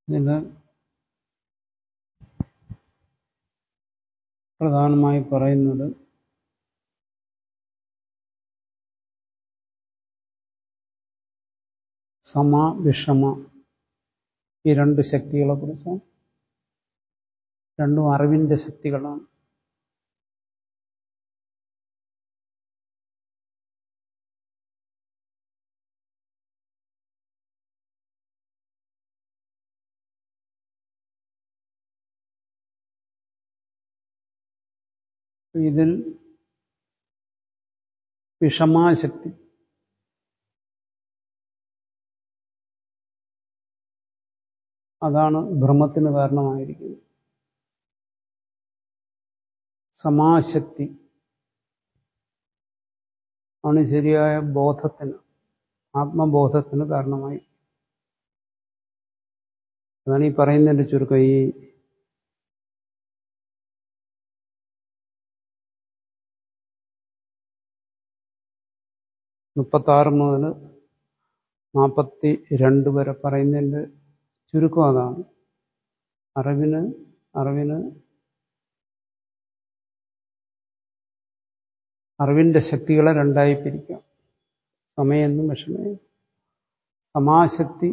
ഇതിന് പ്രധാനമായി പറയുന്നത് സമ വിഷമ ഈ രണ്ട് ശക്തികളെ കുറിച്ചാണ് രണ്ടും അറിവിന്റെ ശക്തികളാണ് ഇതിൽ വിഷമാശക്തി അതാണ് ഭ്രമത്തിന് കാരണമായിരിക്കുന്നത് സമാശക്തി ആണ് ശരിയായ ബോധത്തിന് ആത്മബോധത്തിന് കാരണമായി അതാണ് ഈ പറയുന്നതിന്റെ ചുരുക്കം ഈ മുപ്പത്താറ് മുതൽ നാൽപ്പത്തി രണ്ട് വരെ പറയുന്നതിൻ്റെ ചുരുക്കം അതാണ് അറിവിന് അറിവിന് അറിവിന്റെ ശക്തികളെ രണ്ടായി പിരിക്കാം സമയെന്നും വിഷമയും സമാശക്തി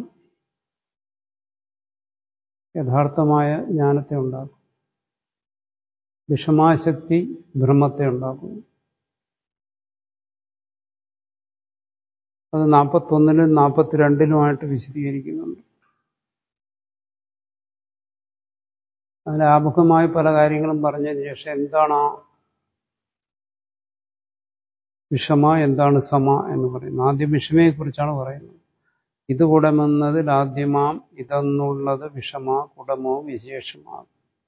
യഥാർത്ഥമായ ജ്ഞാനത്തെ ഉണ്ടാക്കും വിഷമാശക്തി ഭ്രമത്തെ ഉണ്ടാക്കുന്നു അത് നാൽപ്പത്തൊന്നിലും നാൽപ്പത്തിരണ്ടിലുമായിട്ട് വിശദീകരിക്കുന്നുണ്ട് അതിൽ ആമുഖമായി പല കാര്യങ്ങളും പറഞ്ഞതിന് ശേഷം എന്താണ് ആ വിഷമ എന്താണ് സമ എന്ന് പറയുന്നത് ആദ്യം വിഷമയെക്കുറിച്ചാണ് പറയുന്നത് ഇത് കുടമെന്നതിൽ ആദ്യമാം ഇതെന്നുള്ളത് വിഷമ കുടമോ വിശേഷമാകും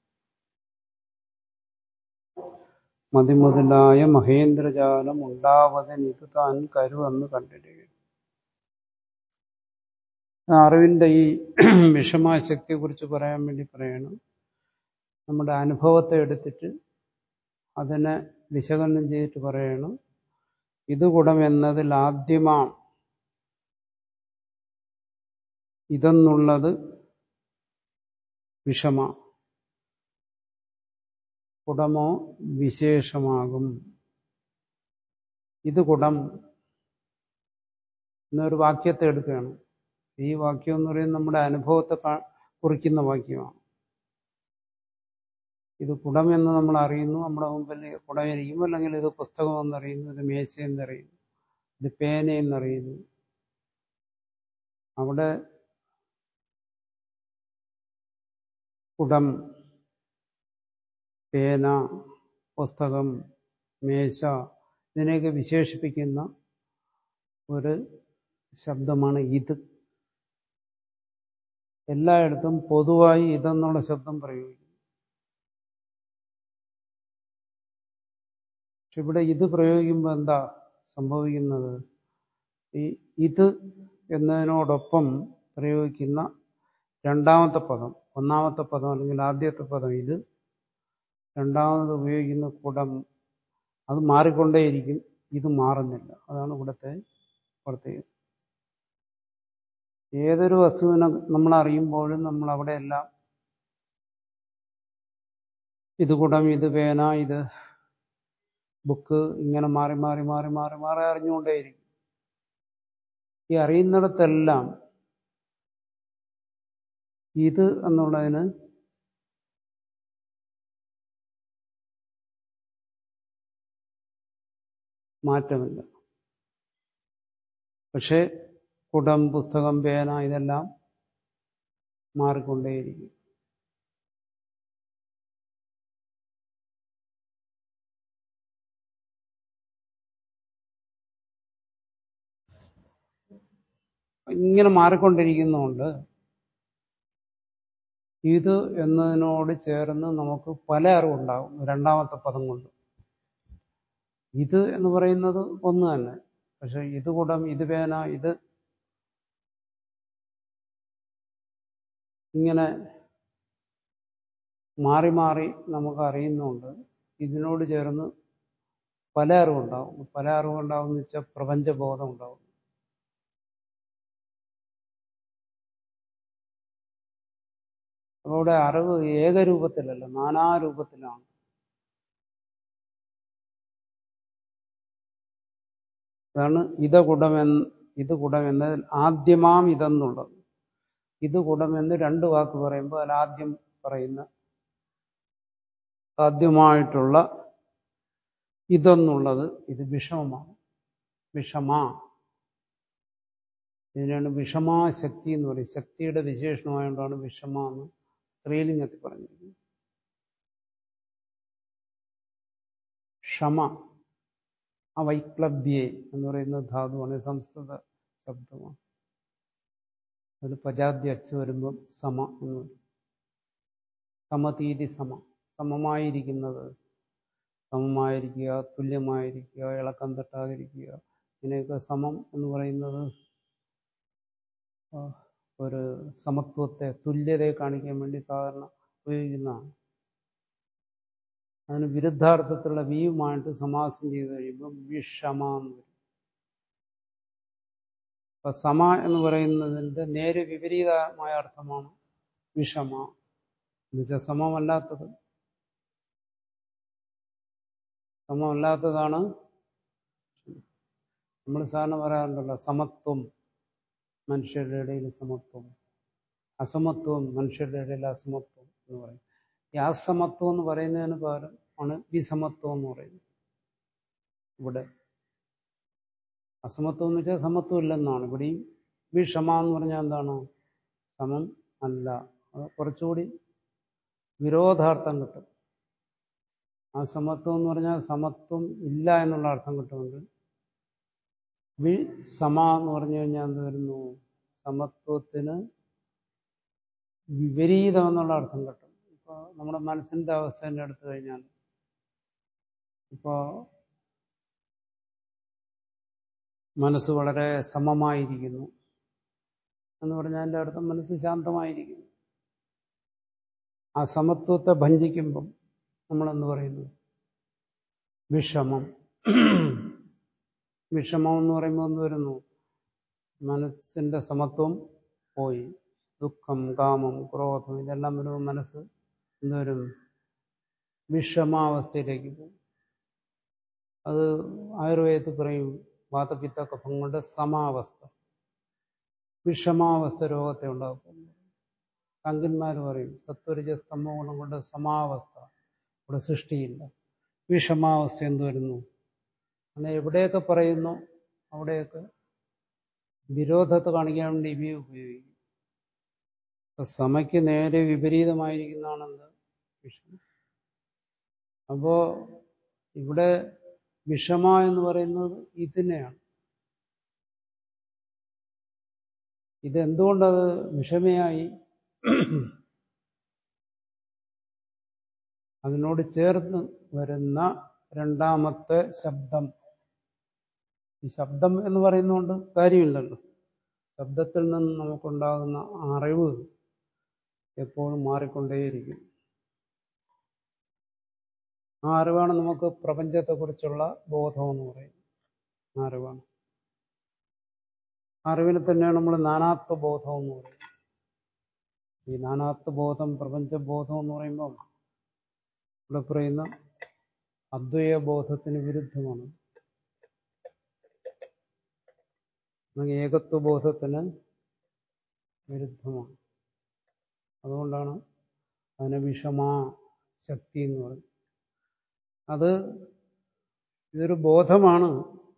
മതിമുതലായ മഹേന്ദ്രജാലം ഉണ്ടാവതിന് ഇത് താൻ കരുവെന്ന് കണ്ടിരിക്കുന്നു അറിവിന്റെ ഈ വിഷമാശക്തിയെക്കുറിച്ച് പറയാൻ വേണ്ടി പറയണം നമ്മുടെ അനുഭവത്തെ എടുത്തിട്ട് അതിനെ വിശകലനം ചെയ്തിട്ട് പറയണം ഇത് ഗുണം എന്നതിൽ ആദ്യമാം ഇതെന്നുള്ളത് വിഷമ കുടമോ വിശേഷമാകും ഇത് കുടം എന്നൊരു വാക്യത്തെ എടുക്കുകയാണ് ഈ വാക്യം എന്ന് പറയുന്നത് നമ്മുടെ അനുഭവത്തെ കുറിക്കുന്ന വാക്യമാണ് ഇത് കുടം എന്ന് നമ്മൾ അറിയുന്നു നമ്മുടെ മുമ്പിൽ കുടമിരിക്കും അല്ലെങ്കിൽ ഇത് പുസ്തകം എന്നറിയുന്നു ഇത് മേശ എന്നറിയുന്നു ഇത് പേന എന്നറിയുന്നു അവിടെ കുടം പേന പുസ്തകം മേശ ഇതിനെയൊക്കെ വിശേഷിപ്പിക്കുന്ന ഒരു ശബ്ദമാണ് ഇത് എല്ലായിടത്തും പൊതുവായി ഇതെന്നുള്ള ശബ്ദം പ്രയോഗിക്കും പക്ഷെ ഇവിടെ ഇത് പ്രയോഗിക്കുമ്പോൾ എന്താ സംഭവിക്കുന്നത് ഈ ഇത് എന്നതിനോടൊപ്പം പ്രയോഗിക്കുന്ന രണ്ടാമത്തെ പദം ഒന്നാമത്തെ പദം അല്ലെങ്കിൽ ആദ്യത്തെ പദം ഇത് രണ്ടാമത് ഉപയോഗിക്കുന്ന കുടം അത് മാറിക്കൊണ്ടേയിരിക്കും ഇത് മാറുന്നില്ല അതാണ് ഇവിടുത്തെ പ്രത്യേകത ഏതൊരു വസ്തുവിനെ നമ്മൾ അറിയുമ്പോഴും നമ്മൾ അവിടെയെല്ലാം ഇത് കുടം ഇത് പേന ഇത് ബുക്ക് ഇങ്ങനെ മാറി മാറി മാറി മാറി മാറി അറിഞ്ഞുകൊണ്ടേയിരിക്കും ഈ അറിയുന്നിടത്തെല്ലാം ഇത് എന്നുള്ളതിന് മാറ്റമില്ല പക്ഷെ കുടം പുസ്തകം പേന ഇതെല്ലാം മാറിക്കൊണ്ടേയിരിക്കും ഇങ്ങനെ മാറിക്കൊണ്ടിരിക്കുന്നതുകൊണ്ട് ഇത് എന്നതിനോട് ചേർന്ന് നമുക്ക് പല അറിവുണ്ടാകും രണ്ടാമത്തെ പദം കൊണ്ട് ഇത് എന്ന് പറയുന്നത് ഒന്ന് തന്നെ പക്ഷെ ഇത് കുടം ഇത് പേന ഇത് ഇങ്ങനെ മാറി മാറി നമുക്ക് അറിയുന്നുണ്ട് ഇതിനോട് ചേർന്ന് പല അറിവുണ്ടാകും പല അറിവുണ്ടാകും എന്ന് വെച്ചാൽ പ്രപഞ്ചബോധം ഉണ്ടാകും അപ്പോൾ ഇവിടെ അറിവ് ഏകരൂപത്തിലല്ല നാനാരൂപത്തിലാണ് അതാണ് ഇത് കുടമെന്ന് ഇത് കുടമെന്നതിൽ ആദ്യമാം ഇതെന്നുള്ളത് ഇത് കുടമെന്ന് രണ്ട് വാക്ക് പറയുമ്പോൾ അതിൽ ആദ്യം പറയുന്ന ആദ്യമായിട്ടുള്ള ഇതെന്നുള്ളത് ഇത് വിഷമമാണ് വിഷമ ഇതിനാണ് വിഷമാശക്തി എന്ന് പറയും ശക്തിയുടെ വിശേഷണമായതുകൊണ്ടാണ് വിഷമ എന്ന് സ്ത്രീലിംഗത്തിൽ പറഞ്ഞിരിക്കുന്നത് ക്ഷമ അവൈക്ലബ്യേ എന്ന് പറയുന്ന ധാതുവാണ് സംസ്കൃത ശബ്ദമാണ് അതിൽ പജാദ്യ അച്ച് വരുമ്പം സമ എന്ന് പറയും സമതീതി സമ സമമായിരിക്കുന്നത് സമമായിരിക്കുക തുല്യമായിരിക്കുക ഇളക്കം തട്ടാതിരിക്കുക ഇങ്ങനെയൊക്കെ സമം എന്ന് പറയുന്നത് ഒരു സമത്വത്തെ തുല്യതയെ കാണിക്കാൻ വേണ്ടി സാധാരണ ഉപയോഗിക്കുന്നതാണ് അതിന് വിരുദ്ധാർത്ഥത്തിലുള്ള വിയുമായിട്ട് സമാസം ചെയ്ത് കഴിയുമ്പോൾ വിഷമ എന്ന് വരും അപ്പൊ സമ എന്ന് പറയുന്നതിന്റെ നേരെ വിപരീതമായ അർത്ഥമാണ് വിഷമ എന്നുവെച്ചാൽ സമമല്ലാത്തത് സമമല്ലാത്തതാണ് നമ്മൾ സാധാരണ പറയാറുണ്ടല്ലോ സമത്വം മനുഷ്യരുടെ ഇടയിൽ സമത്വം അസമത്വം മനുഷ്യരുടെ ഇടയിൽ അസമത്വം എന്ന് പറയും ഈ അസമത്വം എന്ന് പറയുന്നതിന് പകരം ആണ് വിസമത്വം എന്ന് പറയുന്നത് ഇവിടെ അസമത്വം എന്ന് വെച്ചാൽ സമത്വം ഇല്ലെന്നാണ് ഇവിടെയും വിഷമ എന്ന് പറഞ്ഞാൽ എന്താണ് സമം അല്ല അത് കുറച്ചുകൂടി വിരോധാർത്ഥം കിട്ടും ആ സമത്വം എന്ന് പറഞ്ഞാൽ സമത്വം ഇല്ല എന്നുള്ള അർത്ഥം കിട്ടുമെങ്കിൽ വി സമ എന്ന് പറഞ്ഞു കഴിഞ്ഞാൽ എന്ത് വരുന്നു സമത്വത്തിന് വിപരീതം എന്നുള്ള അർത്ഥം കിട്ടും ഇപ്പോൾ നമ്മുടെ മനസ്സിന്റെ അവസ്ഥ തന്നെ എടുത്തു കഴിഞ്ഞാൽ ഇപ്പോൾ മനസ്സ് വളരെ സമമായിരിക്കുന്നു എന്ന് പറഞ്ഞാൽ അതിൻ്റെ അർത്ഥം മനസ്സ് ശാന്തമായിരിക്കുന്നു ആ സമത്വത്തെ ഭഞ്ചിക്കുമ്പം നമ്മളെന്ന് പറയുന്നു വിഷമം വിഷമം എന്ന് പറയുമ്പോൾ എന്ത് വരുന്നു മനസ്സിന്റെ സമത്വം പോയി ദുഃഖം കാമം ക്രോധം ഇതെല്ലാം വരുമ്പോൾ മനസ്സ് എന്തുവരും വിഷമാവസ്ഥയിലേക്ക് പോകും അത് ആയുർവേദത്തിൽ പറയും വാതപിത്ത കഫങ്ങളുടെ സമാവസ്ഥ വിഷമാവസ്ഥ രോഗത്തെ ഉണ്ടാക്കും സംഖ്യന്മാർ പറയും സത്വരജ സ്തംഭ ഗുണം കൊണ്ട് സമാവസ്ഥ ഇവിടെ സൃഷ്ടിയില്ല വിഷമാവസ്ഥ എന്ത് വരുന്നു അങ്ങനെ എവിടെയൊക്കെ പറയുന്നു അവിടെയൊക്കെ വിരോധത്തെ കാണിക്കാൻ വേണ്ടി ഇവയെ ഉപയോഗിക്കും അപ്പൊ സമയ്ക്ക് നേരെ വിപരീതമായിരിക്കുന്നതാണെന്ത് വിഷമം അപ്പോ ഇവിടെ വിഷമ എന്ന് പറയുന്നത് ഇതിനെയാണ് ഇതെന്തുകൊണ്ടത് വിഷമയായി അതിനോട് ചേർന്ന് വരുന്ന രണ്ടാമത്തെ ശബ്ദം ഈ ശബ്ദം എന്ന് പറയുന്നതുകൊണ്ട് കാര്യമില്ലല്ലോ ശബ്ദത്തിൽ നിന്ന് നമുക്കുണ്ടാകുന്ന അറിവ് എപ്പോഴും മാറിക്കൊണ്ടേയിരിക്കും ആ അറിവാണ് നമുക്ക് പ്രപഞ്ചത്തെക്കുറിച്ചുള്ള ബോധം എന്ന് പറയുന്നത് ആ അറിവാണ് അറിവിനെ തന്നെയാണ് നമ്മൾ നാനാത്വ ബോധം എന്ന് പറയുന്നത് ഈ നാനാത്വ ബോധം പ്രപഞ്ചബോധം എന്ന് പറയുമ്പോൾ ഇവിടെ പറയുന്ന അദ്വൈയ ബോധത്തിന് വിരുദ്ധമാണ് ഏകത്വ ബോധത്തിന് വിരുദ്ധമാണ് അതുകൊണ്ടാണ് അതിനെ വിഷമാ ശക്തി എന്ന് പറയുന്നത് അത് ഇതൊരു ബോധമാണ്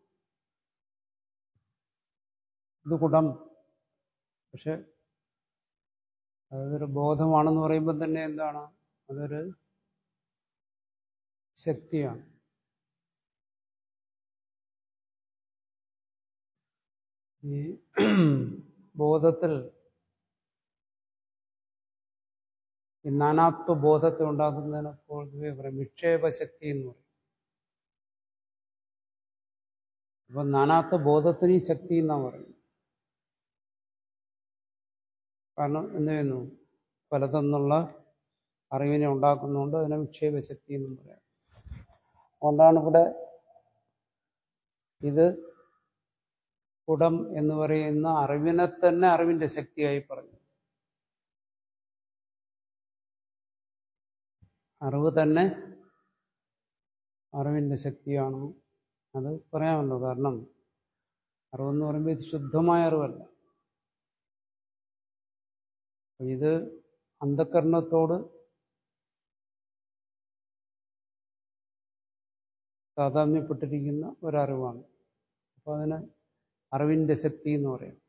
ഇത് കുടം പക്ഷെ അതൊരു ബോധമാണെന്ന് പറയുമ്പോൾ തന്നെ എന്താണ് അതൊരു ശക്തിയാണ് ഈ ബോധത്തിൽ ഈ നാനാത്വ ബോധത്തെ ഉണ്ടാക്കുന്നതിന് പൊതുവെ പറയും വിക്ഷേപശക്തി എന്ന് പറയും അപ്പൊ നാനാത്വ ബോധത്തിന് ഈ ശക്തി എന്നാ പറയുന്നത് കാരണം എന്ത് ചെയ്യുന്നു പലതെന്നുള്ള അറിവിനെ ഉണ്ടാക്കുന്നുണ്ട് അതിനെ വിക്ഷേപശക്തി എന്നും പറയാം അതുകൊണ്ടാണ് ഇവിടെ ഇത് കുടം എന്ന് പറയുന്ന അറിവിനെ തന്നെ അറിവിന്റെ ശക്തിയായി പറഞ്ഞു അറിവ് തന്നെ അറിവിന്റെ ശക്തിയാണ് അത് പറയാമല്ലോ കാരണം അറിവെന്ന് പറയുമ്പോൾ ഇത് ശുദ്ധമായ അറിവല്ല ഇത് അന്ധകരണത്തോട് താതാത്മ്യപ്പെട്ടിരിക്കുന്ന ഒരറിവാണ് അപ്പോൾ അതിന് അറിവിന്റെ ശക്തി എന്ന് പറയും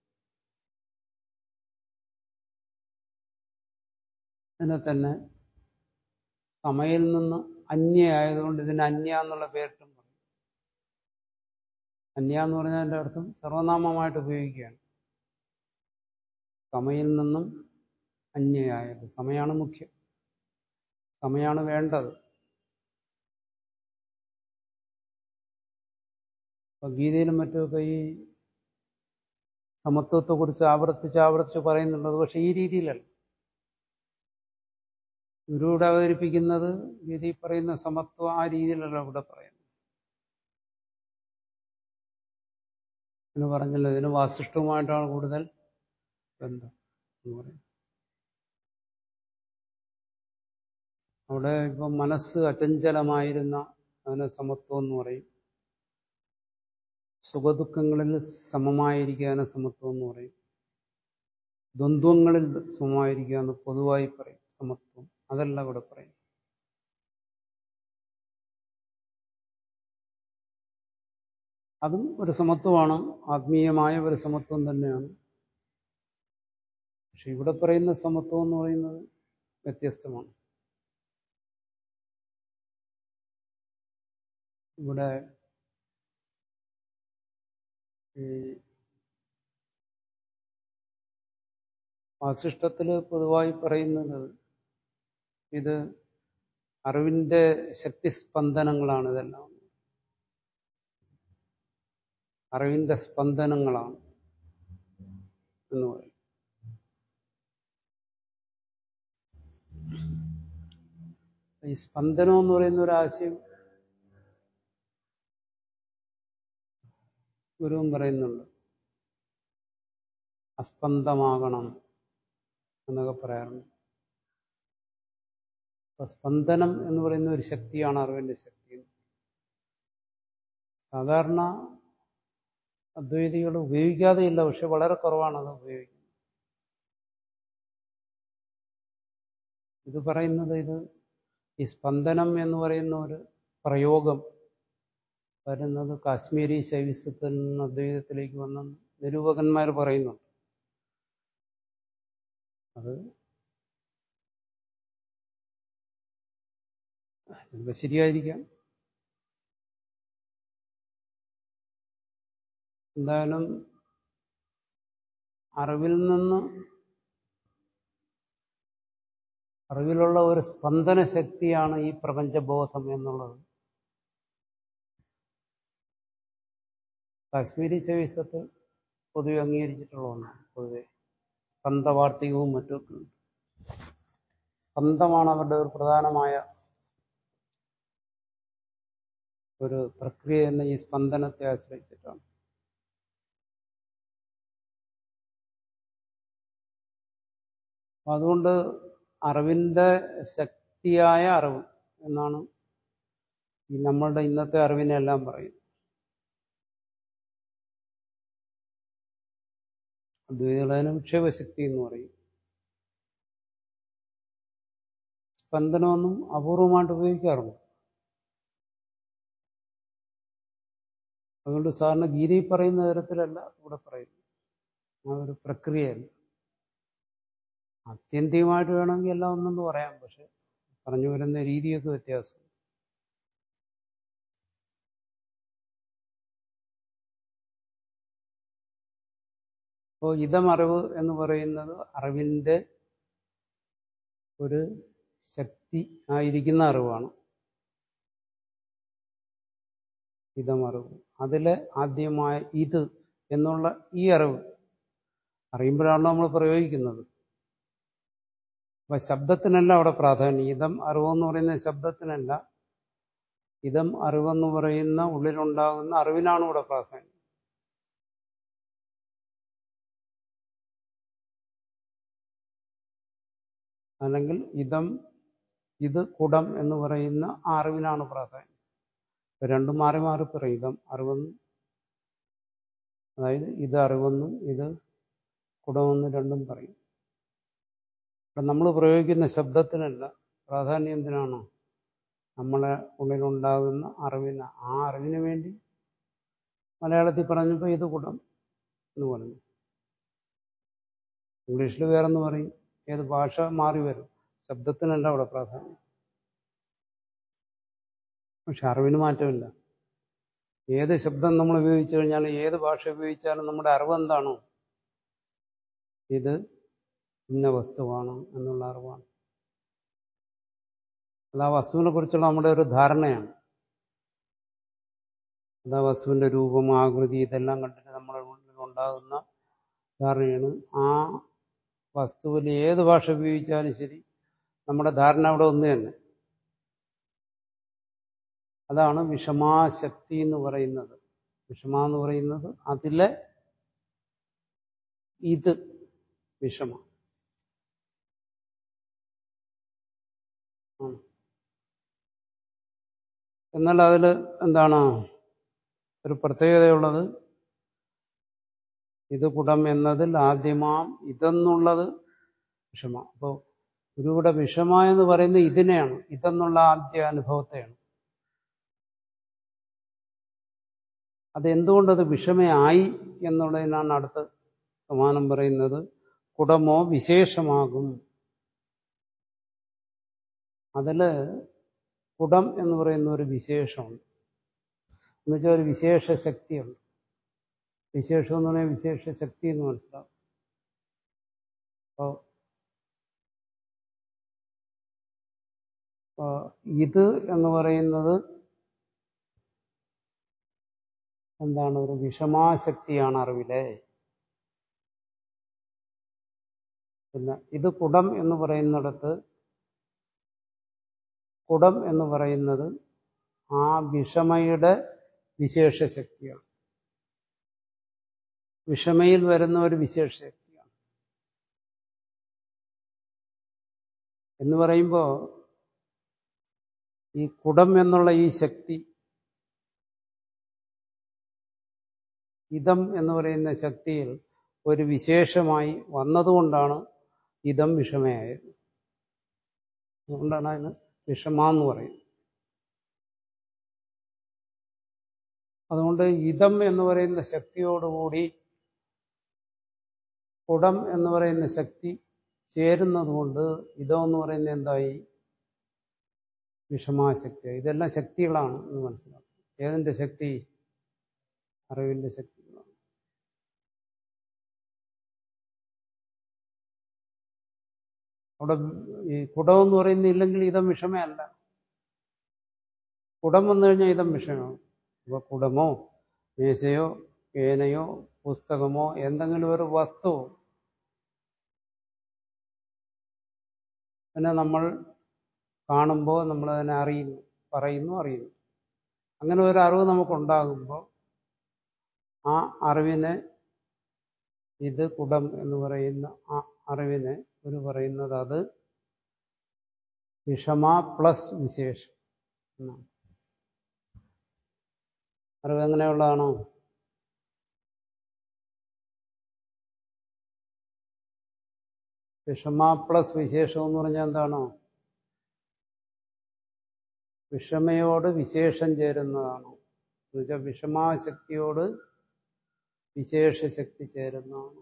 അതിനെ തന്നെ സമയിൽ നിന്ന് അന്യയായതുകൊണ്ട് ഇതിന് അന്യ എന്നുള്ള പേരിട്ടും പറയും അന്യ എന്ന് പറഞ്ഞതിൻ്റെ അർത്ഥം സർവനാമമായിട്ട് ഉപയോഗിക്കുകയാണ് സമയിൽ നിന്നും അന്യയായത് സമയാണ് മുഖ്യം സമയാണ് വേണ്ടത് അപ്പൊ ഗീതയിലും മറ്റുമൊക്കെ ഈ സമത്വത്തെക്കുറിച്ച് ആവർത്തിച്ച് ആവർത്തിച്ച് പറയുന്നുള്ളത് പക്ഷെ ഈ രീതിയിലല്ല ഗുരുവിടെ അവതരിപ്പിക്കുന്നത് ഗീതയിൽ പറയുന്ന സമത്വം ആ രീതിയിലല്ല ഇവിടെ പറയുന്നത് എന്ന് പറഞ്ഞല്ലോ ഇതിന് വാസിഷ്ഠവുമായിട്ടാണ് കൂടുതൽ ബന്ധം എന്ന് പറയും അവിടെ ഇപ്പം മനസ്സ് അചഞ്ചലമായിരുന്ന അതിനെ സമത്വം എന്ന് പറയും സുഖദുഃഖങ്ങളിൽ സമമായിരിക്കുക അതിനെ സമത്വം എന്ന് പറയും ദ്വന്ദ്വങ്ങളിൽ സമമായിരിക്കുക എന്ന് പൊതുവായി പറയും സമത്വം അതല്ല ഇവിടെ പറയും അതും ഒരു സമത്വമാണ് ആത്മീയമായ ഒരു സമത്വം തന്നെയാണ് പക്ഷെ ഇവിടെ പറയുന്ന സമത്വം എന്ന് പറയുന്നത് വ്യത്യസ്തമാണ് ഇവിടെ ഈ വാസിഷ്ടത്തില് പൊതുവായി പറയുന്നത് ഇത് അറിവിന്റെ ശക്തിസ്പന്ദനങ്ങളാണ് ഇതെല്ലാം അറിവിന്റെ സ്പന്ദനങ്ങളാണ് എന്ന് പറയും ഈ സ്പന്ദനം എന്ന് പറയുന്ന ഒരു ആശയം ഗുരുവും പറയുന്നുണ്ട് അസ്പന്ദമാകണം എന്നൊക്കെ പറയാറുണ്ട് അപ്പൊ സ്പന്ദനം എന്ന് പറയുന്ന ഒരു ശക്തിയാണ് അറിവിന്റെ ശക്തി സാധാരണ അദ്വൈതികൾ ഉപയോഗിക്കാതെയില്ല പക്ഷെ വളരെ കുറവാണ് അത് ഉപയോഗിക്കുന്നത് ഇത് പറയുന്നത് ഇത് ഈ സ്പന്ദനം എന്ന് പറയുന്ന ഒരു പ്രയോഗം വരുന്നത് കാശ്മീരി ശൈവിസത്തിൽ നിന്ന് അദ്വൈതത്തിലേക്ക് വന്ന നിരൂപകന്മാർ പറയുന്നുണ്ട് അത് ചിലപ്പോൾ ശരിയായിരിക്കാം എന്തായാലും അറിവിൽ നിന്ന് അറിവിലുള്ള ഒരു സ്പന്ദന ശക്തിയാണ് ഈ പ്രപഞ്ചബോധം എന്നുള്ളത് കാശ്മീരി ശൈവിസത്ത് പൊതുവെ അംഗീകരിച്ചിട്ടുള്ള ഒന്നാണ് പൊതുവെ സ്പന്ദവാർത്തികവും മറ്റുമൊക്കെ ഉണ്ട് സ്പന്ദമാണ് അവരുടെ ഒരു പ്രധാനമായ ഒരു പ്രക്രിയ തന്നെ ഈ സ്പന്ദനത്തെ ആശ്രയിച്ചിട്ടാണ് അതുകൊണ്ട് അറിവിന്റെ ശക്തിയായ അറിവ് എന്നാണ് ഈ നമ്മളുടെ ഇന്നത്തെ അറിവിനെ എല്ലാം പറയുന്നത് അദ്വൈതകളതിന് വിക്ഷേപശക്തി എന്ന് പറയും സ്പന്ദനമൊന്നും അപൂർവമായിട്ട് ഉപയോഗിക്കാറുണ്ട് അതുകൊണ്ട് സാറിന് ഗീതയിൽ പറയുന്ന തരത്തിലല്ല ഇവിടെ പറയുന്നു ആ ഒരു പ്രക്രിയയല്ല ആത്യന്തികമായിട്ട് വേണമെങ്കിൽ എല്ലാം ഒന്നെന്ന് പറയാം പക്ഷെ പറഞ്ഞു വരുന്ന രീതിയൊക്കെ വ്യത്യാസം അപ്പോൾ ഇതമറിവ് എന്ന് പറയുന്നത് അറിവിൻ്റെ ഒരു ശക്തി ആയിരിക്കുന്ന അറിവാണ് ഇതമറിവ് അതിലെ ആദ്യമായ ഇത് എന്നുള്ള ഈ അറിവ് അറിയുമ്പോഴാണല്ലോ നമ്മൾ പ്രയോഗിക്കുന്നത് അപ്പൊ ശബ്ദത്തിനല്ല അവിടെ പ്രാധാന്യം ഇതം അറിവെന്ന് പറയുന്ന ശബ്ദത്തിനല്ല ഇതം അറിവെന്ന് പറയുന്ന ഉള്ളിലുണ്ടാകുന്ന അറിവിനാണ് ഇവിടെ പ്രാധാന്യം അല്ലെങ്കിൽ ഇതം ഇത് കുടം എന്ന് പറയുന്ന ആ അറിവിനാണ് പ്രാധാന്യം ഇപ്പൊ രണ്ടും മാറി മാറി പറയും ഇതം അറിവെന്നും അതായത് ഇത് അറിവെന്നും ഇത് കുടമെന്നും രണ്ടും പറയും അപ്പം നമ്മൾ പ്രയോഗിക്കുന്ന ശബ്ദത്തിനല്ല പ്രാധാന്യം എന്തിനാണ് നമ്മളെ ഉള്ളിലുണ്ടാകുന്ന അറിവിന് ആ അറിവിന് വേണ്ടി മലയാളത്തിൽ പറഞ്ഞപ്പോൾ ഇത് കുടം എന്ന് പറഞ്ഞു ഇംഗ്ലീഷിൽ വേറെന്ന് പറയും ഏത് ഭാഷ മാറി വരും ശബ്ദത്തിനല്ല അവിടെ പ്രാധാന്യം പക്ഷെ അറിവിന് മാറ്റമില്ല ഏത് ശബ്ദം നമ്മൾ ഉപയോഗിച്ചു കഴിഞ്ഞാലും ഏത് ഭാഷ ഉപയോഗിച്ചാലും നമ്മുടെ അറിവ് എന്താണോ ഇത് ഇന്ന വസ്തുവാണ് എന്നുള്ള അറിവാണ് അത് ആ വസ്തുവിനെ കുറിച്ചുള്ള നമ്മുടെ ഒരു ധാരണയാണ് അത് ആ വസ്തുവിന്റെ രൂപം ആകൃതി ഇതെല്ലാം കണ്ടിട്ട് നമ്മുടെ ഉള്ളിൽ ഉണ്ടാകുന്ന ധാരണയാണ് ആ വസ്തുവിൽ ഏത് ഭാഷ ഉപയോഗിച്ചാലും ശരി നമ്മുടെ ധാരണ അവിടെ ഒന്ന് തന്നെ അതാണ് വിഷമാശക്തി എന്ന് പറയുന്നത് വിഷമ എന്ന് പറയുന്നത് അതിലെ ഇത് വിഷമ എന്നാൽ അതിൽ എന്താണ് ഒരു പ്രത്യേകതയുള്ളത് ഇത് കുടം എന്നതിൽ ആദ്യമാം ഇതെന്നുള്ളത് വിഷമ അപ്പോൾ ഗുരുവിടെ വിഷമ എന്ന് പറയുന്നത് ഇതിനെയാണ് ഇതെന്നുള്ള ആദ്യ അനുഭവത്തെയാണ് അതെന്തുകൊണ്ടത് വിഷമയായി എന്നുള്ളതിനാണ് അടുത്ത് സമാനം പറയുന്നത് കുടമോ വിശേഷമാകും അതില് കുടം എന്ന് പറയുന്ന ഒരു വിശേഷമുണ്ട് എന്നുവെച്ചാൽ ഒരു വിശേഷ ശക്തിയുണ്ട് വിശേഷം എന്ന് പറഞ്ഞാൽ വിശേഷ ശക്തി എന്ന് മനസ്സിലാവും അപ്പോൾ ഇത് എന്ന് പറയുന്നത് എന്താണ് ഒരു വിഷമാശക്തിയാണ് അറിവിലെ പിന്നെ ഇത് കുടം എന്ന് പറയുന്നിടത്ത് കുടം എന്ന് പറയുന്നത് ആ വിഷമയുടെ വിശേഷ ശക്തിയാണ് വിഷമയിൽ വരുന്ന ഒരു വിശേഷ ശക്തിയാണ് എന്ന് പറയുമ്പോൾ ഈ കുടം എന്നുള്ള ഈ ശക്തി ഇതം എന്ന് പറയുന്ന ശക്തിയിൽ ഒരു വിശേഷമായി വന്നതുകൊണ്ടാണ് ഇതം വിഷമയായത് അതുകൊണ്ടാണ് അതിന് വിഷമ എന്ന് പറയുന്നത് അതുകൊണ്ട് ഇതം എന്ന് പറയുന്ന ശക്തിയോടുകൂടി കുടം എന്ന് പറയുന്ന ശക്തി ചേരുന്നത് കൊണ്ട് ഇതം എന്ന് പറയുന്നത് എന്തായി വിഷമാശക്തി ഇതെല്ലാം ശക്തികളാണ് എന്ന് മനസ്സിലാക്കും ഏതിന്റെ ശക്തി അറിവിന്റെ ശക്തികളാണ് അവിടെ ഈ കുടം എന്ന് പറയുന്നില്ലെങ്കിൽ ഇതം വിഷമയല്ല കുടം വന്നു കഴിഞ്ഞാൽ ഇതം വിഷമമാണ് അപ്പൊ കുടമോ മേശയോ പേനയോ പുസ്തകമോ എന്തെങ്കിലും ഒരു വസ്തു പിന്നെ നമ്മൾ കാണുമ്പോൾ നമ്മളതിനെ അറിയുന്നു പറയുന്നു അറിയുന്നു അങ്ങനെ ഒരു അറിവ് നമുക്കുണ്ടാകുമ്പോൾ ആ അറിവിനെ ഇത് കുടം എന്ന് പറയുന്ന ആ അറിവിനെ ഒരു പറയുന്നത് അത് വിഷമ പ്ലസ് വിശേഷം എന്നാണ് അറിവ് എങ്ങനെയുള്ളതാണോ വിഷമ പ്ലസ് വിശേഷം എന്ന് പറഞ്ഞാൽ എന്താണോ വിഷമയോട് വിശേഷം ചേരുന്നതാണോ എന്നുവെച്ചാൽ വിഷമാശക്തിയോട് വിശേഷശക്തി ചേരുന്നതാണ്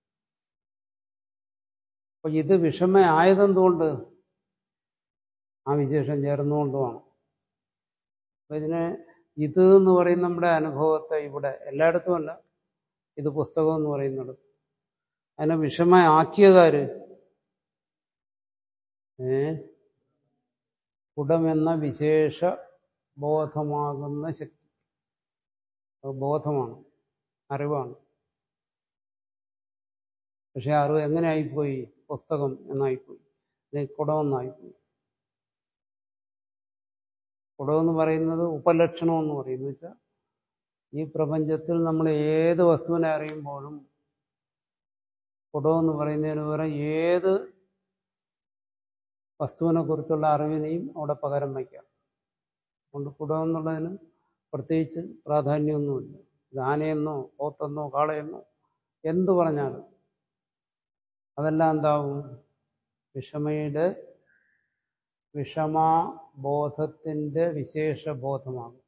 അപ്പൊ ഇത് വിഷമയായതെന്തുകൊണ്ട് ആ വിശേഷം ചേർന്നുകൊണ്ടുമാണ് അപ്പൊ ഇതിനെ ഇത് എന്ന് പറയുന്ന നമ്മുടെ അനുഭവത്തെ ഇവിടെ എല്ലായിടത്തുമല്ല ഇത് പുസ്തകം എന്ന് പറയുന്നത് അതിനെ വിഷമയാക്കിയതാര് ഏ കുടമെന്ന വിശേഷ ബോധമാകുന്ന ശക്തി അത് ബോധമാണ് അറിവാണ് പക്ഷെ അറിവ് എങ്ങനെ ആയിപ്പോയി പുസ്തകം എന്നായിപ്പോയി അല്ലെങ്കിൽ കുടമെന്നായിപ്പോയി കുടമെന്ന് പറയുന്നത് ഉപലക്ഷണം എന്ന് പറയും എന്ന് വെച്ചാൽ ഈ പ്രപഞ്ചത്തിൽ നമ്മൾ ഏത് വസ്തുവിനെ അറിയുമ്പോഴും കുടമെന്ന് പറയുന്നതിന് പകരം ഏത് വസ്തുവിനെ കുറിച്ചുള്ള അറിവിനെയും അവിടെ പകരം വയ്ക്കാം അതുകൊണ്ട് കുടം എന്നുള്ളതിന് പ്രത്യേകിച്ച് പ്രാധാന്യമൊന്നുമില്ല ഇത് ആനയെന്നോ പോത്തെന്നോ കാളയെന്നോ എന്തു പറഞ്ഞാലും അതെല്ലാം എന്താവും വിഷമയുടെ വിഷമാബോധത്തിന്റെ വിശേഷബോധമാകും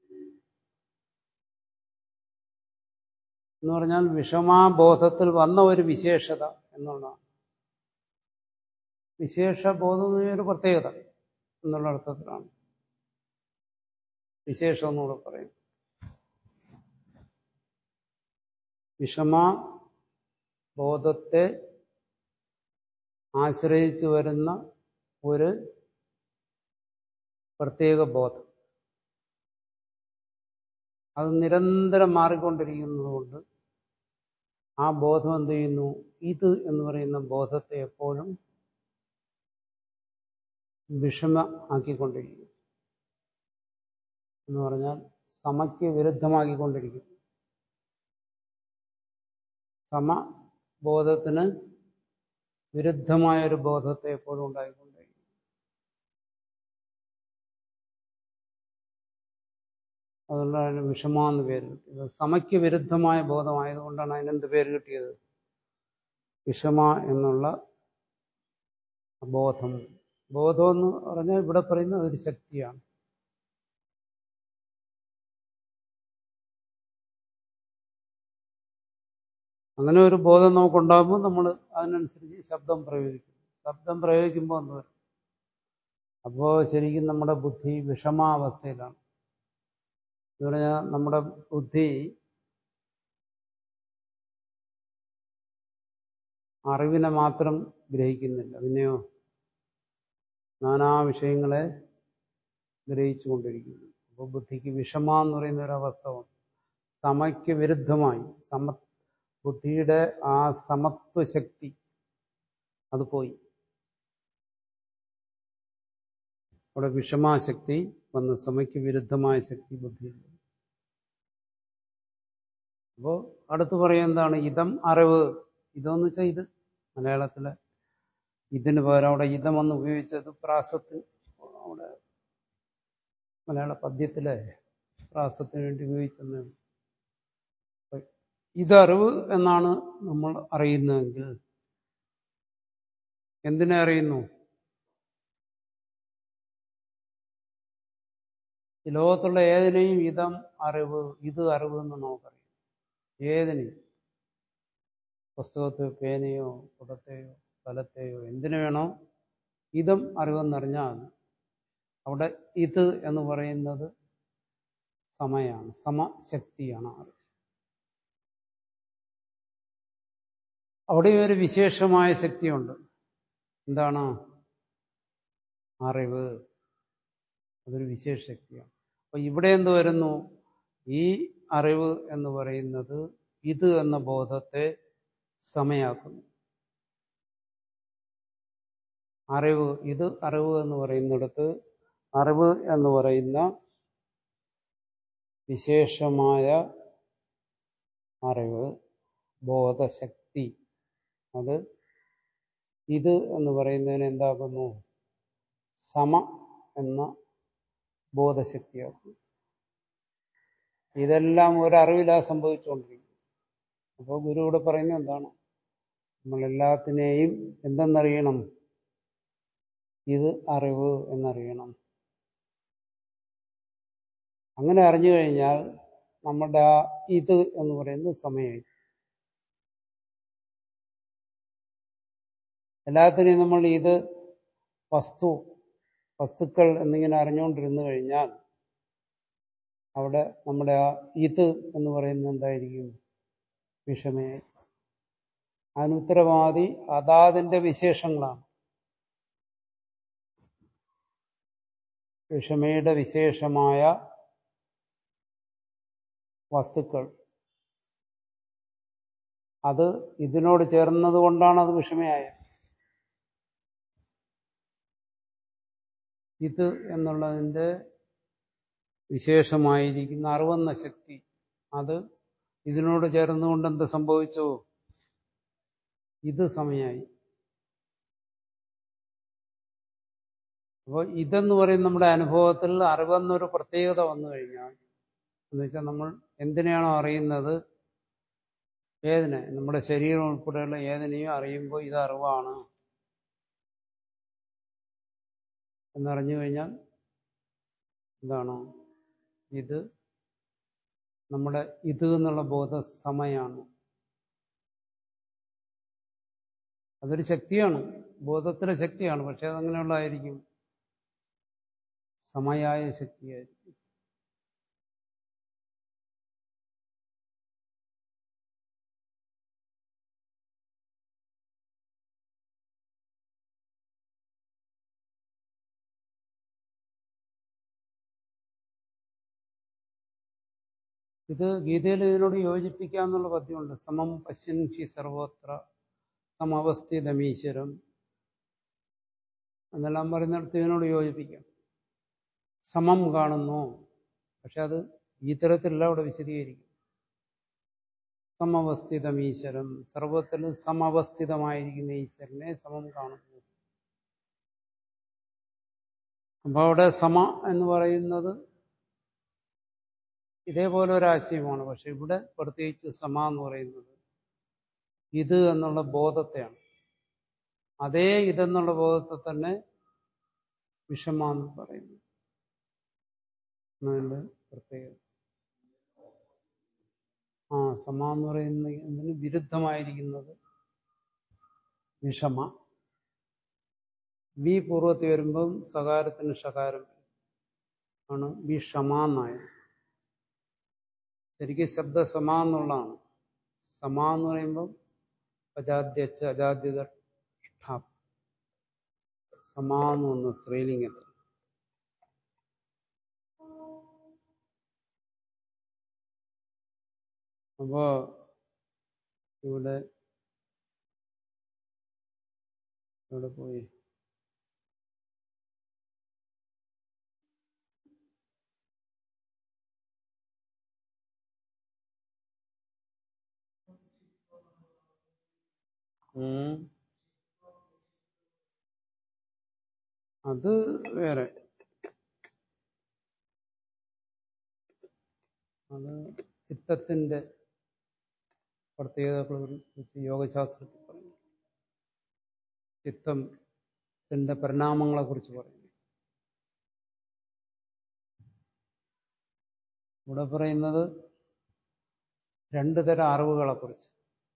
എന്ന് പറഞ്ഞാൽ വിഷമാബോധത്തിൽ വന്ന ഒരു വിശേഷത എന്നുള്ളതാണ് വിശേഷബോധം എന്ന് പറഞ്ഞാൽ ഒരു പ്രത്യേകത എന്നുള്ള അർത്ഥത്തിലാണ് വിശേഷം എന്നൂടെ പറയും വിഷമ ബോധത്തെ ആശ്രയിച്ചു വരുന്ന ഒരു പ്രത്യേക ബോധം അത് നിരന്തരം മാറിക്കൊണ്ടിരിക്കുന്നതുകൊണ്ട് ആ ബോധം എന്ത് ചെയ്യുന്നു ഇത് എന്ന് പറയുന്ന ബോധത്തെ എപ്പോഴും വിഷമ ആക്കിക്കൊണ്ടിരിക്കും എന്ന് പറഞ്ഞാൽ സമയ്ക്ക് വിരുദ്ധമാക്കിക്കൊണ്ടിരിക്കും സമബോധത്തിന് വിരുദ്ധമായ ഒരു ബോധത്തെ എപ്പോഴും ഉണ്ടായിക്കൊണ്ടിരിക്കും അതുകൊണ്ടാണ് അതിന് വിഷമ എന്ന് പേര് കിട്ടിയത് സമയ്ക്ക് വിരുദ്ധമായ ബോധമായതുകൊണ്ടാണ് അതിനെന്ത് പേര് കിട്ടിയത് വിഷമ എന്നുള്ള ബോധം ബോധം എന്ന് പറഞ്ഞാൽ ഇവിടെ പറയുന്ന ഒരു ശക്തിയാണ് അങ്ങനെ ഒരു ബോധം നമുക്കുണ്ടാകുമ്പോൾ നമ്മൾ അതിനനുസരിച്ച് ശബ്ദം പ്രയോഗിക്കും ശബ്ദം പ്രയോഗിക്കുമ്പോൾ എന്ത് വരും അപ്പോൾ ശരിക്കും നമ്മുടെ ബുദ്ധി വിഷമാവസ്ഥയിലാണ് എന്ന് പറഞ്ഞാൽ നമ്മുടെ ബുദ്ധി അറിവിനെ മാത്രം ഗ്രഹിക്കുന്നില്ല പിന്നെയോ നാനാ വിഷയങ്ങളെ ഗ്രഹിച്ചു കൊണ്ടിരിക്കുന്നു അപ്പോൾ ബുദ്ധിക്ക് വിഷമ എന്ന് പറയുന്ന ഒരവസ്ഥ വന്നു സമയ്ക്ക് വിരുദ്ധമായി സമ ബുദ്ധിയുടെ ആ സമത്വ ശക്തി അത് പോയി അവിടെ വിഷമാശക്തി വന്ന് സമയ്ക്ക് വിരുദ്ധമായ ശക്തി ബുദ്ധിയിൽ അപ്പോൾ അടുത്ത് പറയാൻ എന്താണ് ഇതം അറിവ് ഇതെന്ന് വെച്ചാൽ ഇത് മലയാളത്തിലെ ഇതിന് പകരം അവിടെ ഇതമെന്ന് ഉപയോഗിച്ചത് പ്രാസത്ത് അവിടെ മലയാള പദ്യത്തിലെ പ്രാസത്തിന് വേണ്ടി ഉപയോഗിച്ചെന്നേ ഇതറിവ് എന്നാണ് നമ്മൾ അറിയുന്നതെങ്കിൽ എന്തിനെ അറിയുന്നു ഈ ലോകത്തുള്ള ഏതിനെയും ഇതം അറിവ് ഇത് അറിവ് എന്ന് നമുക്കറിയാം ഏതിനെയും പുസ്തകത്തെയോ പേനയോ കുടത്തെയോ സ്ഥലത്തെയോ എന്തിനു വേണോ ഇതം അറിവെന്നറിഞ്ഞാൽ അവിടെ ഇത് എന്ന് പറയുന്നത് സമയാണ് സമശക്തിയാണ് അറിവ് അവിടെ ഒരു വിശേഷമായ ശക്തിയുണ്ട് എന്താണ് അറിവ് അതൊരു വിശേഷ ശക്തിയാണ് അപ്പൊ ഇവിടെ എന്ത് വരുന്നു ഈ അറിവ് എന്ന് പറയുന്നത് ഇത് എന്ന ബോധത്തെ സമയാക്കുന്നു അറിവ് ഇത് അറിവ് എന്ന് പറയുന്നിടത്ത് അറിവ് എന്ന് പറയുന്ന വിശേഷമായ അറിവ് ബോധശക്തി അത് ഇത് എന്ന് പറയുന്നതിന് എന്താക്കുന്നു സമ എന്ന ബോധശക്തിയാക്കുന്നു ഇതെല്ലാം ഒരറിവിലാ സംഭവിച്ചുകൊണ്ടിരിക്കും അപ്പോൾ ഗുരു ഇവിടെ പറയുന്നത് എന്താണ് നമ്മളെല്ലാത്തിനെയും എന്തെന്നറിയണം ഇത് അറിവ് എന്നറിയണം അങ്ങനെ അറിഞ്ഞു കഴിഞ്ഞാൽ നമ്മുടെ ആ ഇത് എന്ന് പറയുന്നത് സമയമായി എല്ലാത്തിനെയും നമ്മൾ ഇത് വസ്തു വസ്തുക്കൾ എന്നിങ്ങനെ അറിഞ്ഞുകൊണ്ടിരുന്നു കഴിഞ്ഞാൽ അവിടെ നമ്മുടെ ആ ഇത് എന്ന് പറയുന്നത് എന്തായിരിക്കും വിഷമയായി അതിന് ഉത്തരവാദി അതാതിന്റെ വിശേഷങ്ങളാണ് വിഷമയുടെ വിശേഷമായ വസ്തുക്കൾ അത് ഇതിനോട് ചേർന്നത് കൊണ്ടാണ് അത് വിഷമയായത് ഇത് എന്നുള്ളതിൻ്റെ വിശേഷമായിരിക്കുന്ന അറിവെന്ന ശക്തി അത് ഇതിനോട് ചേർന്നുകൊണ്ട് എന്ത് സംഭവിച്ചു ഇത് സമയായി അപ്പോൾ ഇതെന്ന് പറയുന്ന നമ്മുടെ അനുഭവത്തിൽ അറിവെന്നൊരു പ്രത്യേകത വന്നു കഴിഞ്ഞാൽ എന്ന് വെച്ചാൽ നമ്മൾ എന്തിനെയാണോ അറിയുന്നത് ഏതിനെ നമ്മുടെ ശരീരം ഉൾപ്പെടെയുള്ള ഏതിനെയും അറിയുമ്പോൾ ഇത് അറിവാണ് എന്നറിഞ്ഞു കഴിഞ്ഞാൽ എന്താണ് ഇത് നമ്മുടെ ഇത് എന്നുള്ള ബോധ സമയാണ് അതൊരു ശക്തിയാണ് ബോധത്തിലെ ശക്തിയാണ് പക്ഷെ അതങ്ങനെയുള്ളതായിരിക്കും സമയായ ശക്തിയായിരിക്കും ഇത് ഗീതയിൽ ഇതിനോട് യോജിപ്പിക്കാന്നുള്ള പദ്യമുണ്ട് സമം പശ്യൻ ഹി സർവത്ര സമവസ്ഥിതമീശ്വരം എന്നെല്ലാം പറയുന്നിടത്ത് ഇതിനോട് യോജിപ്പിക്കാം സമം കാണുന്നു പക്ഷെ അത് ഈ തരത്തിലല്ല അവിടെ വിശദീകരിക്കും സമവസ്ഥിതം ഈശ്വരം സർവത്തിലും സമവസ്ഥിതമായിരിക്കുന്ന ഈശ്വരനെ സമം കാണുന്നു അപ്പൊ അവിടെ സമ എന്ന് പറയുന്നത് ഇതേപോലെ ഒരു ആശയമാണ് പക്ഷെ ഇവിടെ പ്രത്യേകിച്ച് സമ എന്ന് പറയുന്നത് ഇത് എന്നുള്ള ബോധത്തെയാണ് അതേ ഇതെന്നുള്ള ബോധത്തെ തന്നെ വിഷമ എന്ന് പറയുന്നു അതിന്റെ പ്രത്യേകത ആ സമ എന്ന് പറയുന്നതിന് വിരുദ്ധമായിരിക്കുന്നത് വിഷമ വി പൂർവ്വത്തിൽ വരുമ്പം സകാരത്തിന് ഷകാരം ആണ് വിഷമ എന്നായത് ശരിക്കും ശബ്ദ സമ എന്നുള്ളതാണ് സമ എന്ന് പറയുമ്പം അജാദ്യച്ച അജാദ്യത സമ എന്ന് വന്നു സ്ത്രീലിംഗത്തിൽ അപ്പോ ഇവിടെ ഇവിടെ പോയി ഉം. അത് വേറെ അത് ചിത്തത്തിന്റെ പ്രത്യേകതകളെ കുറിച്ച് യോഗശാസ്ത്രത്തിൽ പറയുന്നു ചിത്തത്തിന്റെ പരിണാമങ്ങളെ കുറിച്ച് പറയുന്നു ഇവിടെ പറയുന്നത് രണ്ടു തരം അറിവുകളെ കുറിച്ച്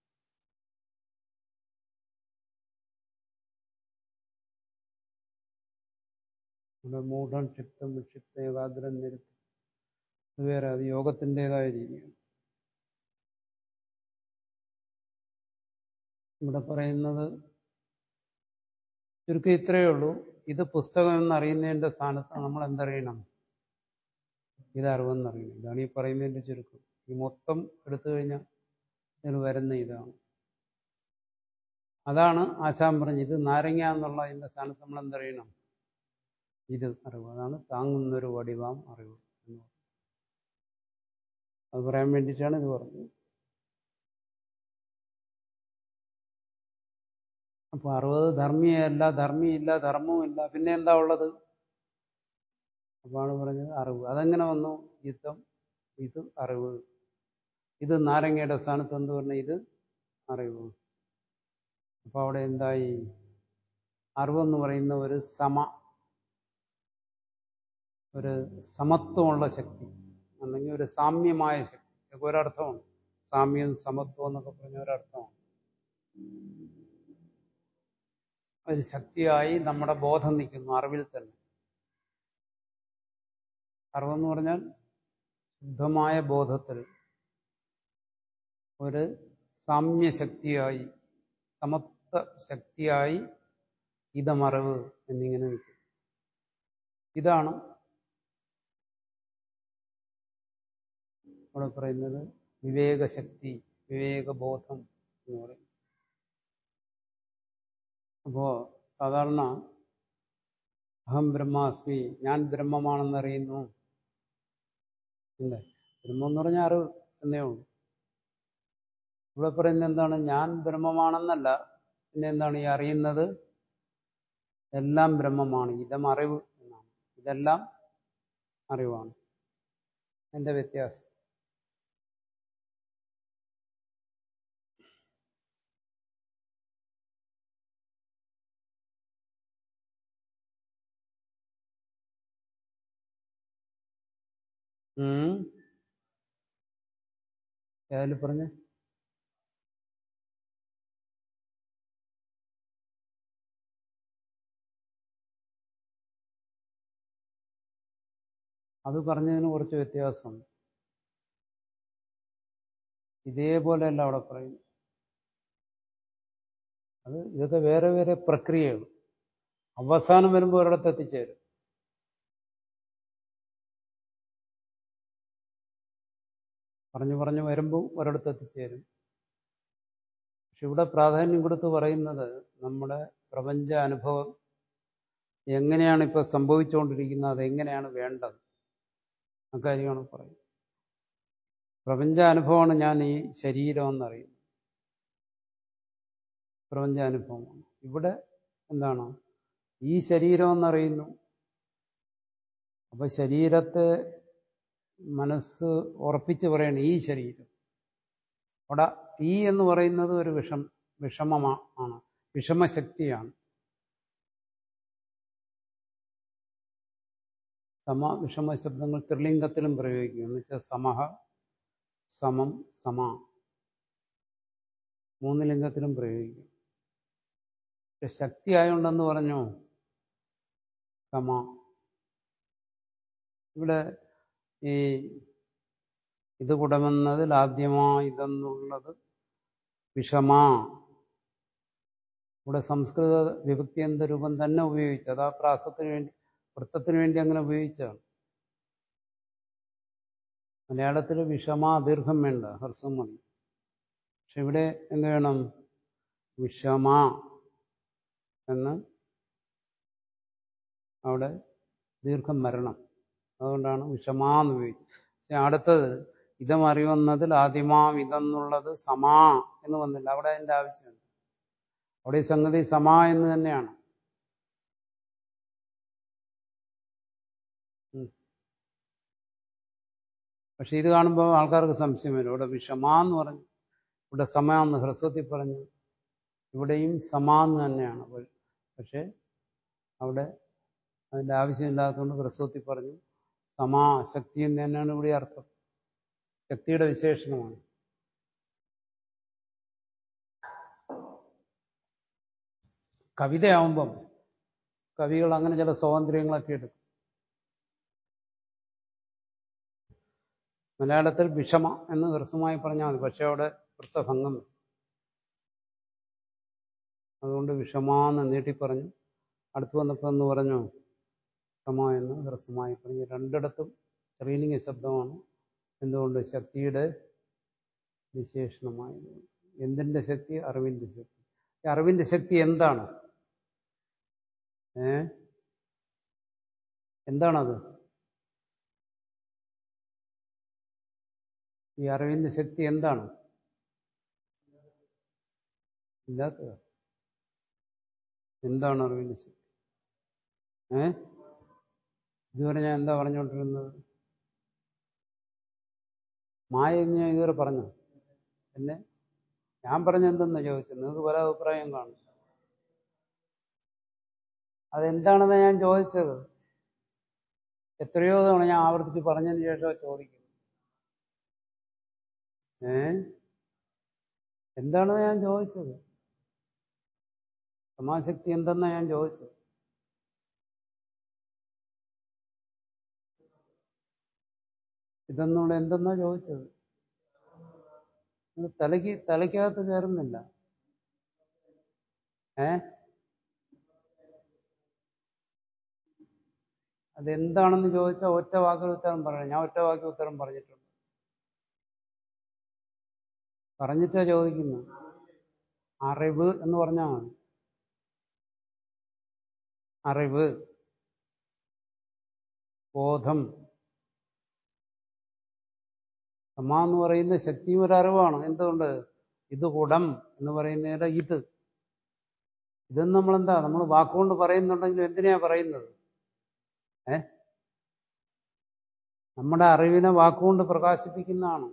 ഇവിടെ മൂഢം ക്ഷിപ്തം വിക്ഷിപ്തം ഏകാഗ്രം നിരുത്തം ഇത് വേറെ അത് യോഗത്തിൻ്റെതായ രീതിയാണ് ഇവിടെ പറയുന്നത് ചുരുക്കം ഇത്രയേ ഉള്ളൂ ഇത് പുസ്തകം എന്നറിയുന്നതിന്റെ സ്ഥാനത്ത് നമ്മൾ എന്തറിയണം ഇത് അറിവെന്നറിയണം ഇതാണ് ഈ പറയുന്നതിന്റെ ചുരുക്കം ഈ മൊത്തം എടുത്തു കഴിഞ്ഞാൽ ഇതിന് വരുന്ന ഇതാണ് അതാണ് ആശാൻ പറഞ്ഞത് ഇത് നാരങ്ങ എന്നുള്ള അതിന്റെ സ്ഥാനത്ത് നമ്മൾ എന്തറിയണം ഇത് അറിവ് അതാണ് താങ്ങുന്നൊരു വടിവാം അറിവ് എന്ന് പറയുന്നത് അത് പറയാൻ വേണ്ടിയിട്ടാണ് ഇത് പറഞ്ഞത് അപ്പൊ അറുപത് ധർമ്മിയല്ല ധർമ്മിയില്ല ധർമ്മവും ഇല്ല പിന്നെ എന്താ ഉള്ളത് അപ്പാണ് പറഞ്ഞത് അറിവ് അതെങ്ങനെ വന്നു യുദ്ധം ഇത് അറിവ് ഇത് നാരങ്ങയുടെ സ്ഥാനത്ത് എന്ത് പറഞ്ഞ ഇത് അറിവ് അപ്പൊ അവിടെ എന്തായി അറിവെന്ന് പറയുന്ന ഒരു സമ ഒരു സമത്വമുള്ള ശക്തി അല്ലെങ്കിൽ ഒരു സാമ്യമായ ശക്തി ഇതൊക്കെ ഒരർത്ഥമാണ് സാമ്യം സമത്വം എന്നൊക്കെ പറഞ്ഞ ഒരർത്ഥമാണ് ഒരു ശക്തിയായി നമ്മുടെ ബോധം നിൽക്കുന്നു അറിവിൽ തന്നെ അറിവെന്ന് പറഞ്ഞാൽ ശുദ്ധമായ ബോധത്തിൽ ഒരു സാമ്യശക്തിയായി സമത്വ ശക്തിയായി ഇതമറിവ് എന്നിങ്ങനെ നിൽക്കും ഇതാണ് ഇവിടെ പറയുന്നത് വിവേകശക്തി വിവേകബോധം എന്ന് പറയും അപ്പോ സാധാരണ അഹം ബ്രഹ്മാസ്മി ഞാൻ ബ്രഹ്മമാണെന്നറിയുന്നു അല്ലേ ബ്രഹ്മം എന്ന് പറഞ്ഞാൽ അറിവ് എന്നേ ഉള്ളൂ ഇവിടെ പറയുന്നത് എന്താണ് ഞാൻ ബ്രഹ്മമാണെന്നല്ല പിന്നെ എന്താണ് ഈ അറിയുന്നത് എല്ലാം ബ്രഹ്മമാണ് ഇതം അറിവ് എന്നാണ് ഇതെല്ലാം അറിവാണ് എന്റെ വ്യത്യാസം ഉം. ഏതില് പറഞ്ഞ അത് പറഞ്ഞതിന് കുറച്ച് വ്യത്യാസമുണ്ട് ഇതേപോലെയല്ല അവിടെ പറയുന്നു അത് ഇതൊക്കെ വേറെ വേറെ പ്രക്രിയകൾ അവസാനം വരുമ്പോൾ ഒരിടത്ത് എത്തിച്ചേരും പറഞ്ഞു പറഞ്ഞു വരുമ്പോൾ ഒരിടത്ത് എത്തിച്ചേരും പക്ഷെ ഇവിടെ പ്രാധാന്യം കൊടുത്ത് പറയുന്നത് നമ്മുടെ പ്രപഞ്ച അനുഭവം എങ്ങനെയാണ് ഇപ്പോൾ സംഭവിച്ചുകൊണ്ടിരിക്കുന്നത് അതെങ്ങനെയാണ് വേണ്ടത് അക്കാര്യമാണ് പറയുന്നത് പ്രപഞ്ച അനുഭവമാണ് ഞാൻ ഈ ശരീരം എന്നറിയുന്നത് പ്രപഞ്ച അനുഭവമാണ് ഇവിടെ എന്താണ് ഈ ശരീരം എന്നറിയുന്നു അപ്പൊ ശരീരത്തെ മനസ്സ് ഉറപ്പിച്ച് പറയണം ഈ ശരീരം അവിടെ ഈ എന്ന് പറയുന്നത് ഒരു വിഷം വിഷമമാണ് വിഷമശക്തിയാണ് സമ വിഷമ ശബ്ദങ്ങൾ ത്രിലിംഗത്തിലും പ്രയോഗിക്കും എന്ന് വെച്ചാൽ സമഹ സമം സമ മൂന്ന് ലിംഗത്തിലും പ്രയോഗിക്കും പക്ഷെ ശക്തി ആയതുകൊണ്ടെന്ന് പറഞ്ഞു സമ ഇവിടെ ഈ ഇത് കുടമെന്നതിൽ ആദ്യമാ ഇതെന്നുള്ളത് വിഷമാ ഇവിടെ സംസ്കൃത വിഭക്തിയന്ത രൂപം തന്നെ ഉപയോഗിച്ചു അത് ആ പ്രാസത്തിന് വേണ്ടി വൃത്തത്തിന് വേണ്ടി അങ്ങനെ ഉപയോഗിച്ചാണ് മലയാളത്തിൽ വിഷമാ ദീർഘം വേണ്ട ഹ്രസ്വം മതി പക്ഷെ ഇവിടെ എന്ത് വേണം വിഷമ എന്ന് അവിടെ ദീർഘം വരണം അതുകൊണ്ടാണ് വിഷമാന്ന് ഉപയോഗിച്ചത് പക്ഷെ അടുത്തത് ഇതം അറിയുന്നതിൽ ആദ്യമാം ഇതെന്നുള്ളത് സമാ എന്ന് വന്നില്ല അവിടെ അതിൻ്റെ ആവശ്യമുണ്ട് അവിടെ ഈ സംഗതി സമാ എന്ന് തന്നെയാണ് പക്ഷെ ഇത് കാണുമ്പോൾ ആൾക്കാർക്ക് സംശയം വരും ഇവിടെ വിഷമാ എന്ന് പറഞ്ഞു ഇവിടെ സമ എന്ന് ഹ്രസ്വത്തിൽ പറഞ്ഞു ഇവിടെയും സമാന്ന് തന്നെയാണ് പക്ഷെ അവിടെ അതിൻ്റെ ആവശ്യമില്ലാത്തതുകൊണ്ട് ഹ്രസ്വത്തിൽ പറഞ്ഞു സമാ ശക്തി എന്ന് തന്നെയാണ് ഇവിടെ അർത്ഥം ശക്തിയുടെ വിശേഷണമാണ് കവിതയാവുമ്പം കവികൾ അങ്ങനെ ചില സ്വാതന്ത്ര്യങ്ങളൊക്കെ എടുക്കും മലയാളത്തിൽ വിഷമ എന്ന് ഹ്രസ്വമായി പറഞ്ഞാൽ മതി പക്ഷെ അവിടെ വൃത്തഭംഗം അതുകൊണ്ട് വിഷമാന്ന് നീട്ടി പറഞ്ഞു അടുത്ത് വന്നപ്പോൾ എന്ന് പറഞ്ഞു സമ എന്ന് ഹ്രസ്വമായി പറഞ്ഞു രണ്ടിടത്തും സ്ത്രീലിംഗ ശബ്ദമാണ് എന്തുകൊണ്ട് ശക്തിയുടെ വിശേഷണമായത് എന്തിൻ്റെ ശക്തി അറിവിൻ്റെ ശക്തി ഈ അറിവിൻ്റെ ശക്തി എന്താണ് ഏ എന്താണത് ഈ അറിവിൻ്റെ ശക്തി എന്താണ് ഇല്ലാത്തത് എന്താണ് അറിവിൻ്റെ ശക്തി ഏ ഇതുവരെ ഞാൻ എന്താ പറഞ്ഞുകൊണ്ടിരുന്നത് മായ എന്ന് ഞാൻ ഇതുവരെ പറഞ്ഞു പിന്നെ ഞാൻ പറഞ്ഞ എന്തെന്ന് ചോദിച്ചത് നിങ്ങൾക്ക് പല അഭിപ്രായം കാണും അതെന്താണെന്ന് ഞാൻ ചോദിച്ചത് എത്രയോ തവണ ഞാൻ ആവർത്തിച്ച് പറഞ്ഞതിന് ശേഷം ചോദിക്കും ഏ എന്താണെന്ന് ഞാൻ ചോദിച്ചത് സമാശക്തി എന്തെന്നാ ഞാൻ ചോദിച്ചത് ഇതൊന്നുകൂടെ എന്തെന്നാ ചോദിച്ചത് തലയ്ക്ക് തലയ്ക്കകത്ത് കയറുന്നില്ല ഏ അതെന്താണെന്ന് ചോദിച്ചാൽ ഒറ്റ വാക്കിൽ ഉത്തരം പറയണം ഞാൻ ഒറ്റ വാക്കിൽ ഉത്തരം പറഞ്ഞിട്ടുണ്ട് പറഞ്ഞിട്ടാ ചോദിക്കുന്നു അറിവ് എന്ന് പറഞ്ഞാൽ മതി അറിവ് ബോധം സമ എന്ന് പറയുന്ന ശക്തിയും ഒരു അറിവാണ് എന്തുകൊണ്ട് ഇത് കുടം എന്ന് പറയുന്നതിന്റെ ഇത് ഇതൊന്നും നമ്മളെന്താ നമ്മൾ വാക്കുകൊണ്ട് പറയുന്നുണ്ടെങ്കിലും എന്തിനാ പറയുന്നത് ഏ നമ്മുടെ അറിവിനെ വാക്കുകൊണ്ട് പ്രകാശിപ്പിക്കുന്നതാണ്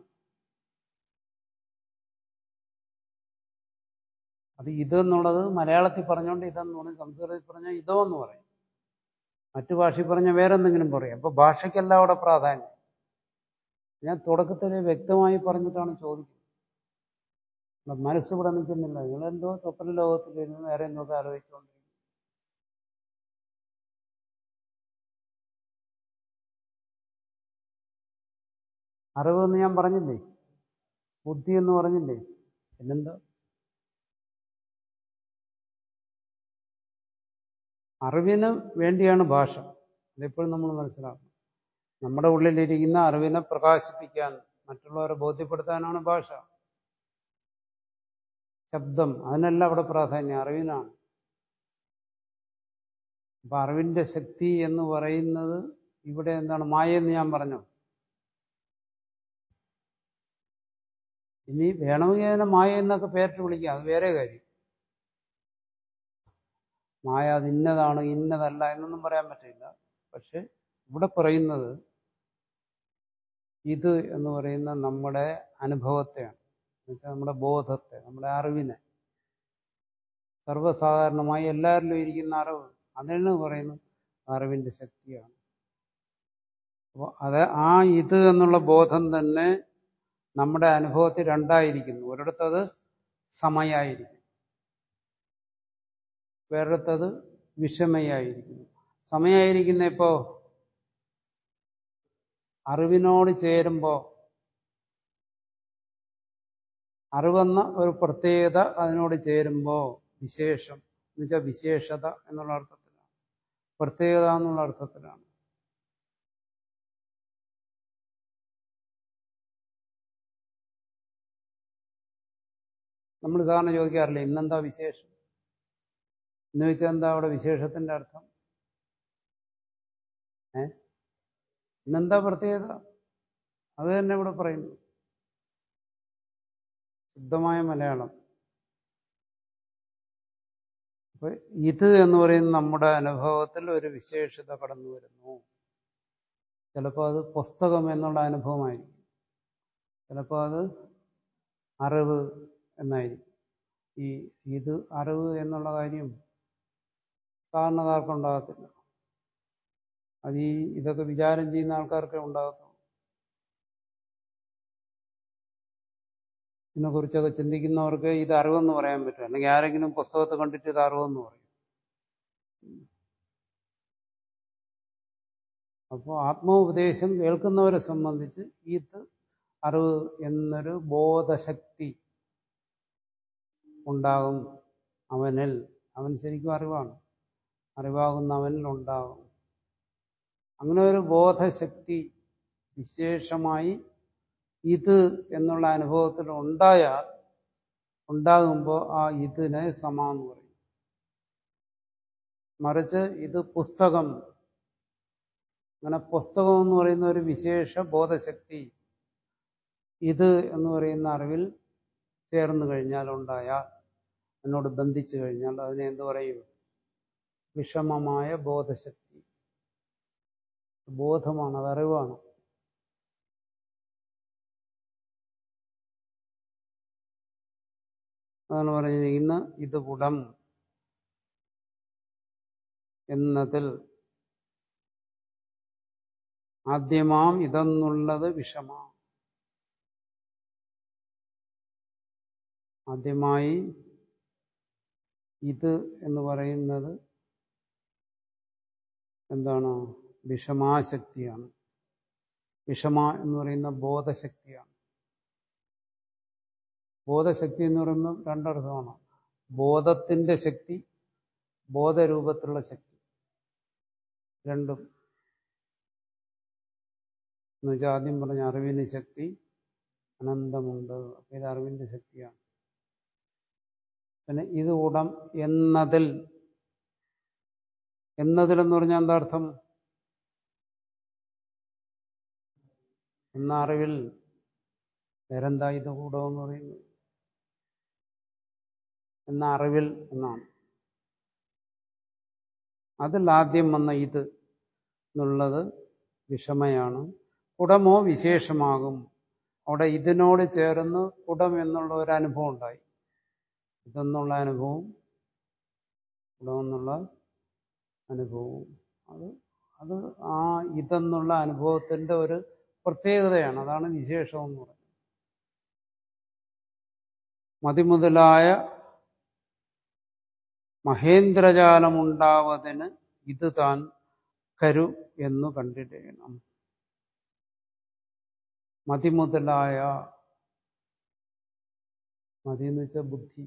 അത് ഇതെന്നുള്ളത് മലയാളത്തിൽ പറഞ്ഞുകൊണ്ട് ഇതെന്ന് പറയും സംസ്കൃതത്തിൽ പറഞ്ഞാൽ ഇതോ എന്ന് പറയും മറ്റു ഭാഷയിൽ പറഞ്ഞാൽ വേറെ എന്തെങ്കിലും പറയും അപ്പൊ ഭാഷയ്ക്കല്ല അവിടെ പ്രാധാന്യം ഞാൻ തുടക്കത്തിൽ വ്യക്തമായി പറഞ്ഞിട്ടാണ് ചോദിക്കുന്നത് മനസ്സ് ഇവിടെ നിൽക്കുന്നില്ല നിങ്ങളെന്തോ സ്വപ്ന ലോകത്തിലിരുന്ന് വേറെ എന്തൊക്കെ ആലോചിച്ചുകൊണ്ടിരിക്കും അറിവ് എന്ന് ഞാൻ പറഞ്ഞില്ലേ ബുദ്ധി എന്ന് പറഞ്ഞില്ലേ പിന്നെന്താ അറിവിന് വേണ്ടിയാണ് ഭാഷ അതെപ്പോഴും നമ്മൾ മനസ്സിലാക്കണം നമ്മുടെ ഉള്ളിലിരിക്കുന്ന അറിവിനെ പ്രകാശിപ്പിക്കാൻ മറ്റുള്ളവരെ ബോധ്യപ്പെടുത്താനാണ് ഭാഷ ശബ്ദം അതിനല്ല അവിടെ പ്രാധാന്യം അറിവിനാണ് അപ്പൊ അറിവിന്റെ ശക്തി എന്ന് പറയുന്നത് ഇവിടെ എന്താണ് മായ എന്ന് ഞാൻ പറഞ്ഞു ഇനി വേണമെങ്കിൽ അതിനെ മായ എന്നൊക്കെ പേരിട്ട് വിളിക്കാം അത് വേറെ കാര്യം മായ അത് ഇന്നതാണ് ഇന്നതല്ല എന്നൊന്നും പറയാൻ പറ്റില്ല പക്ഷെ ഇവിടെ പറയുന്നത് ഇത് എന്ന് പറയുന്ന നമ്മുടെ അനുഭവത്തെയാണ് എന്നുവെച്ചാൽ നമ്മുടെ ബോധത്തെ നമ്മുടെ അറിവിനെ സർവ്വസാധാരണമായി എല്ലാവരിലും ഇരിക്കുന്ന അറിവ് അതിന് പറയുന്നു അറിവിന്റെ ശക്തിയാണ് അപ്പോൾ അത് ആ ഇത് എന്നുള്ള ബോധം തന്നെ നമ്മുടെ അനുഭവത്തിൽ രണ്ടായിരിക്കുന്നു ഒരിടത്തത് സമയായിരിക്കും വേറെടുത്തത് വിഷമയായിരിക്കുന്നു സമയായിരിക്കുന്ന ഇപ്പോ അറിവിനോട് ചേരുമ്പോൾ അറിവെന്ന ഒരു പ്രത്യേകത അതിനോട് ചേരുമ്പോൾ വിശേഷം എന്നുവെച്ചാൽ വിശേഷത എന്നുള്ള അർത്ഥത്തിലാണ് പ്രത്യേകത എന്നുള്ള അർത്ഥത്തിലാണ് നമ്മൾ സാധാരണ ചോദിക്കാറില്ല ഇന്നെന്താ വിശേഷം എന്ന് വെച്ചാൽ എന്താ അവിടെ വിശേഷത്തിന്റെ അർത്ഥം ഏ ഇന്നെന്താ പ്രത്യേകത അത് തന്നെ ഇവിടെ പറയുന്നു ശുദ്ധമായ മലയാളം അപ്പൊ ഇത് എന്ന് പറയുന്ന നമ്മുടെ അനുഭവത്തിൽ ഒരു വിശേഷത കടന്നു വരുന്നു ചിലപ്പോൾ അത് പുസ്തകം എന്നുള്ള അനുഭവമായിരിക്കും ചിലപ്പോൾ അത് അറിവ് എന്നായിരിക്കും ഈ ഇത് അറിവ് എന്നുള്ള കാര്യം സാധാരണക്കാർക്കുണ്ടാകത്തില്ല അത് ഈ ഇതൊക്കെ വിചാരം ചെയ്യുന്ന ആൾക്കാർക്കേ ഉണ്ടാകത്തുള്ളൂ ഇതിനെക്കുറിച്ചൊക്കെ ചിന്തിക്കുന്നവർക്ക് ഇത് അറിവെന്ന് പറയാൻ പറ്റും അല്ലെങ്കിൽ ആരെങ്കിലും പുസ്തകത്തെ കണ്ടിട്ട് ഇത് അറിവെന്ന് പറയും അപ്പോൾ ആത്മോപദേശം കേൾക്കുന്നവരെ സംബന്ധിച്ച് ഇത് അറിവ് എന്നൊരു ബോധശക്തി ഉണ്ടാകും അവനിൽ അവൻ ശരിക്കും അറിവാണ് അറിവാകുന്ന അവനിൽ ഉണ്ടാകും അങ്ങനെ ഒരു ബോധശക്തി വിശേഷമായി ഇത് എന്നുള്ള അനുഭവത്തിൽ ഉണ്ടായാൽ ഉണ്ടാകുമ്പോൾ ആ ഇതിനെ സമ എന്ന് പറയും മറിച്ച് ഇത് പുസ്തകം അങ്ങനെ പുസ്തകം എന്ന് പറയുന്ന ഒരു വിശേഷ ബോധശക്തി ഇത് എന്ന് പറയുന്ന അറിവിൽ ചേർന്ന് കഴിഞ്ഞാൽ ഉണ്ടായാൽ എന്നോട് ബന്ധിച്ചു കഴിഞ്ഞാൽ അതിനെ എന്ത് പറയും വിഷമമായ ബോധശക്തി ബോധമാണ് അത് അറിവാണ് അതാണ് പറഞ്ഞിരിക്കുന്ന ഇത് കുടം എന്നതിൽ ആദ്യമാം ഇതെന്നുള്ളത് വിഷമ ആദ്യമായി ഇത് എന്ന് പറയുന്നത് എന്താണ് വിഷമാശക്തിയാണ് വിഷമ എന്ന് പറയുന്ന ബോധശക്തിയാണ് ബോധശക്തി എന്ന് പറയുമ്പോൾ രണ്ടർത്ഥമാണ് ബോധത്തിന്റെ ശക്തി ബോധരൂപത്തിലുള്ള ശക്തി രണ്ടും എന്നുവെച്ചാൽ ആദ്യം പറഞ്ഞ അറിവിന് ശക്തി അനന്തമുണ്ട് അപ്പം ഇത് അറിവിന്റെ ശക്തിയാണ് പിന്നെ ഇത് ഉടം എന്നതിൽ എന്നതിൽ എന്ന് പറഞ്ഞാൽ എന്താ അർത്ഥം എന്ന അറിവിൽ വേറെന്താ ഇത് കൂടം എന്ന് പറയുന്നത് എന്ന അറിവിൽ എന്നാണ് അതിൽ ആദ്യം വന്ന ഇത് എന്നുള്ളത് വിഷമയാണ് കുടമോ വിശേഷമാകും അവിടെ ഇതിനോട് ചേർന്ന് കുടം എന്നുള്ള ഒരു അനുഭവം ഉണ്ടായി ഇതെന്നുള്ള അനുഭവം കുടം എന്നുള്ള അനുഭവവും അത് അത് ആ ഇതെന്നുള്ള അനുഭവത്തിന്റെ ഒരു പ്രത്യേകതയാണ് അതാണ് വിശേഷം എന്ന് പറയുന്നത് മതിമുതലായ മഹേന്ദ്രജാലമുണ്ടാവതിന് ഇത് താൻ കരു എന്നു കണ്ടിടണം മതിമുതലായ മതി എന്ന് വെച്ചാൽ ബുദ്ധി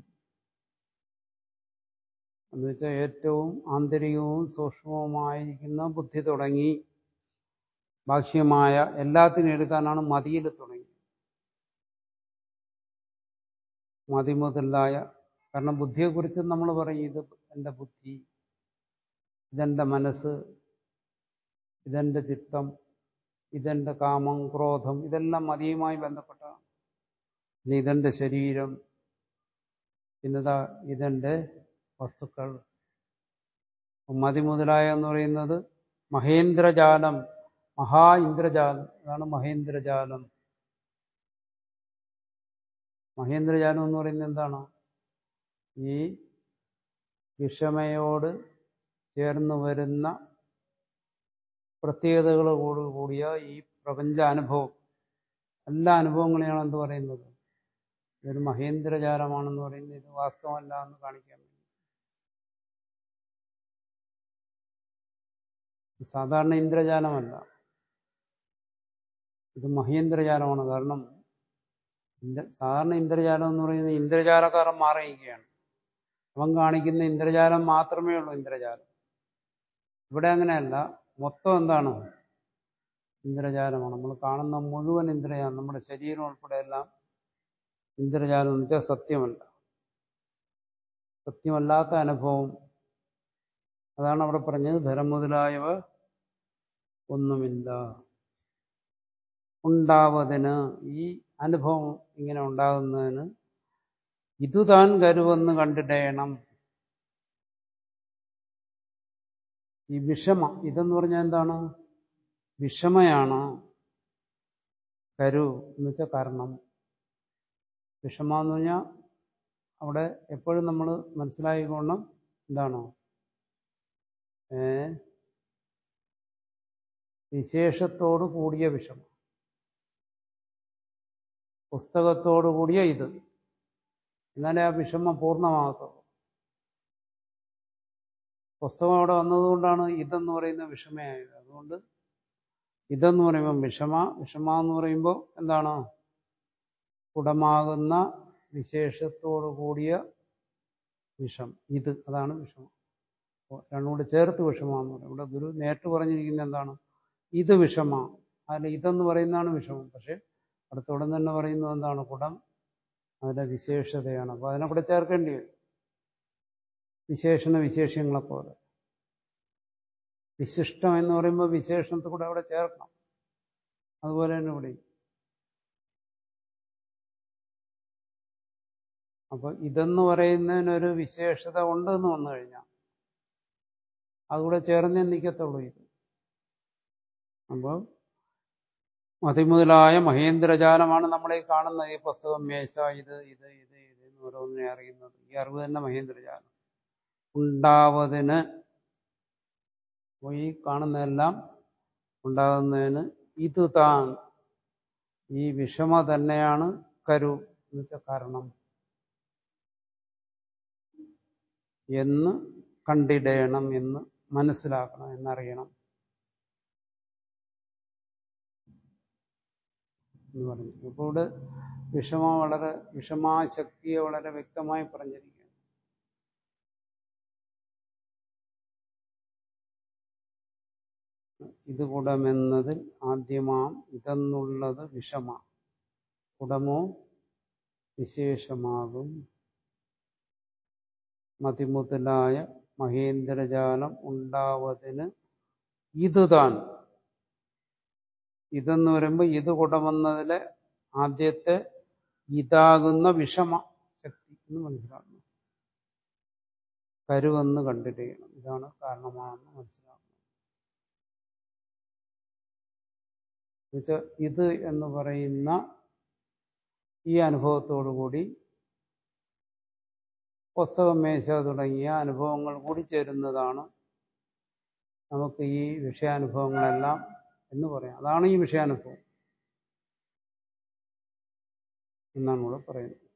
എന്ന് വെച്ചാൽ ഏറ്റവും ആന്തരികവും സൂക്ഷ്മവുമായിരിക്കുന്ന ബുദ്ധി തുടങ്ങി ബാഹ്യമായ എല്ലാത്തിനും എടുക്കാനാണ് മതിയിൽ തുടങ്ങി മതി മുതലായ കാരണം ബുദ്ധിയെക്കുറിച്ച് നമ്മൾ പറയും ഇത് എൻ്റെ ബുദ്ധി ഇതെൻ്റെ മനസ്സ് ഇതെൻ്റെ ചിത്തം ഇതെൻ്റെ കാമം ക്രോധം ഇതെല്ലാം മതിയുമായി ബന്ധപ്പെട്ടതാണ് പിന്നെ ഇതെൻ്റെ ശരീരം പിന്നെതാ ഇതെൻ്റെ വസ്തുക്കൾ മതി മുതലായ എന്ന് പറയുന്നത് മഹേന്ദ്രജാലം മഹാ ഇന്ദ്രജാലം അതാണ് മഹേന്ദ്രജാലം മഹേന്ദ്രജാലം എന്ന് പറയുന്നത് എന്താണ് ഈ വിഷമയോട് ചേർന്ന് വരുന്ന പ്രത്യേകതകളോട് കൂടിയ ഈ പ്രപഞ്ച അനുഭവം എല്ലാ അനുഭവങ്ങളെയാണ് എന്ത് പറയുന്നത് ഇതൊരു മഹേന്ദ്രജാലമാണെന്ന് പറയുന്നത് ഇത് വാസ്തവമല്ല എന്ന് കാണിക്കാൻ വേണ്ടി സാധാരണ ഇന്ദ്രജാലമല്ല ഇത് മഹേന്ദ്രജാലമാണ് കാരണം സാധാരണ ഇന്ദ്രജാലം എന്ന് പറയുന്നത് ഇന്ദ്രജാലക്കാരൻ മാറിയിരിക്കുകയാണ് അവൻ കാണിക്കുന്ന ഇന്ദ്രജാലം മാത്രമേ ഉള്ളൂ ഇന്ദ്രജാലം ഇവിടെ അങ്ങനെയല്ല മൊത്തം എന്താണ് ഇന്ദ്രജാലമാണ് നമ്മൾ കാണുന്ന മുഴുവൻ ഇന്ദ്രജാലം നമ്മുടെ ശരീരം ഉൾപ്പെടെ എല്ലാം ഇന്ദ്രജാലം എന്ന് വെച്ചാൽ സത്യമല്ല സത്യമല്ലാത്ത അനുഭവം അതാണ് അവിടെ പറഞ്ഞത് ധരം മുതലായവ ഒന്നുമില്ല ഉണ്ടാവതിന് ഈ അനുഭവം ഇങ്ങനെ ഉണ്ടാകുന്നതിന് ഇതു താൻ കരുവെന്ന് കണ്ടിടയണം ഈ വിഷമ ഇതെന്ന് പറഞ്ഞാൽ എന്താണ് വിഷമയാണ് കരു എന്ന് വെച്ചാൽ കാരണം വിഷമ എന്ന് പറഞ്ഞാൽ അവിടെ എപ്പോഴും നമ്മൾ മനസ്സിലായിക്കോണം എന്താണോ ഏ വിശേഷത്തോട് കൂടിയ വിഷമം പുസ്തകത്തോടു കൂടിയ ഇത് എന്നാലേ ആ വിഷമം പൂർണ്ണമാകത്തുള്ളൂ പുസ്തകം അവിടെ വന്നതുകൊണ്ടാണ് ഇതെന്ന് പറയുന്ന വിഷമയായത് അതുകൊണ്ട് ഇതെന്ന് പറയുമ്പോൾ വിഷമ വിഷമ എന്ന് പറയുമ്പോൾ എന്താണ് കുടമാകുന്ന വിശേഷത്തോടു കൂടിയ വിഷം ഇത് അതാണ് വിഷമം രണ്ടും കൂടെ ചേർത്ത് വിഷമാന്ന് പറയും ഇവിടെ ഗുരു നേരിട്ട് പറഞ്ഞിരിക്കുന്നത് എന്താണ് ഇത് വിഷമ അല്ല ഇതെന്ന് പറയുന്നതാണ് വിഷമം പക്ഷെ അടുത്തോടം തന്നെ പറയുന്നത് എന്താണ് കുടം അതിന്റെ വിശേഷതയാണ് അപ്പൊ അതിനെ കൂടെ ചേർക്കേണ്ടി വരും വിശേഷണ വിശേഷങ്ങളെ പോലെ വിശിഷ്ടം എന്ന് പറയുമ്പോൾ വിശേഷണത്തെ കൂടെ അവിടെ ചേർക്കണം അതുപോലെ തന്നെ ഇവിടെ അപ്പൊ ഇതെന്ന് പറയുന്നതിനൊരു വിശേഷത ഉണ്ടെന്ന് വന്നു കഴിഞ്ഞാൽ അതുകൂടെ ചേർന്നേ നിൽക്കത്തുള്ളൂ ഇത് അപ്പോൾ മതിമുതലായ മഹേന്ദ്രജാലമാണ് നമ്മളീ കാണുന്നത് ഈ പുസ്തകം മേശ ഇത് ഇത് ഇത് ഇത് എന്ന് ഓരോന്നിനെ അറിയുന്നത് ഈ അറിവ് തന്നെ മഹേന്ദ്രജാലം ഉണ്ടാവതിന് ഈ കാണുന്നതെല്ലാം ഉണ്ടാകുന്നതിന് ഇത് താൻ ഈ വിഷമ തന്നെയാണ് കരു എന്ന് വെച്ച കാരണം എന്ന് കണ്ടിടയണം എന്ന് മനസ്സിലാക്കണം എന്നറിയണം എന്ന് പറഞ്ഞു ഇപ്പോൾ ഇവിടെ വിഷമ വളരെ വിഷമാശക്തിയെ വളരെ വ്യക്തമായി പറഞ്ഞിരിക്കുകയാണ് ഇത് കുടമെന്നതിൽ ആദ്യമാം ഇതെന്നുള്ളത് വിഷമ കുടമോ വിശേഷമാകും മതിമുതലായ മഹേന്ദ്രജാലം ഉണ്ടാവതിന് ഇത് താൻ ഇതെന്ന് പറയുമ്പോൾ ഇത് കുടമെന്നതിലെ ആദ്യത്തെ ഇതാകുന്ന വിഷമ ശക്തി എന്ന് മനസ്സിലാക്കണം കരുവെന്ന് കണ്ടിരിക്കണം ഇതാണ് കാരണമാണെന്ന് മനസ്സിലാക്കണം എന്നുവെച്ചാൽ ഇത് എന്ന് പറയുന്ന ഈ അനുഭവത്തോടു കൂടി പുസ്തകം മേശ തുടങ്ങിയ അനുഭവങ്ങൾ കൂടി ചേരുന്നതാണ് നമുക്ക് ഈ വിഷയാനുഭവങ്ങളെല്ലാം എന്ന് പറയാം അതാണ് ഈ വിഷയാനുഭവം എന്നാണ് ഇവിടെ പറയുന്നത്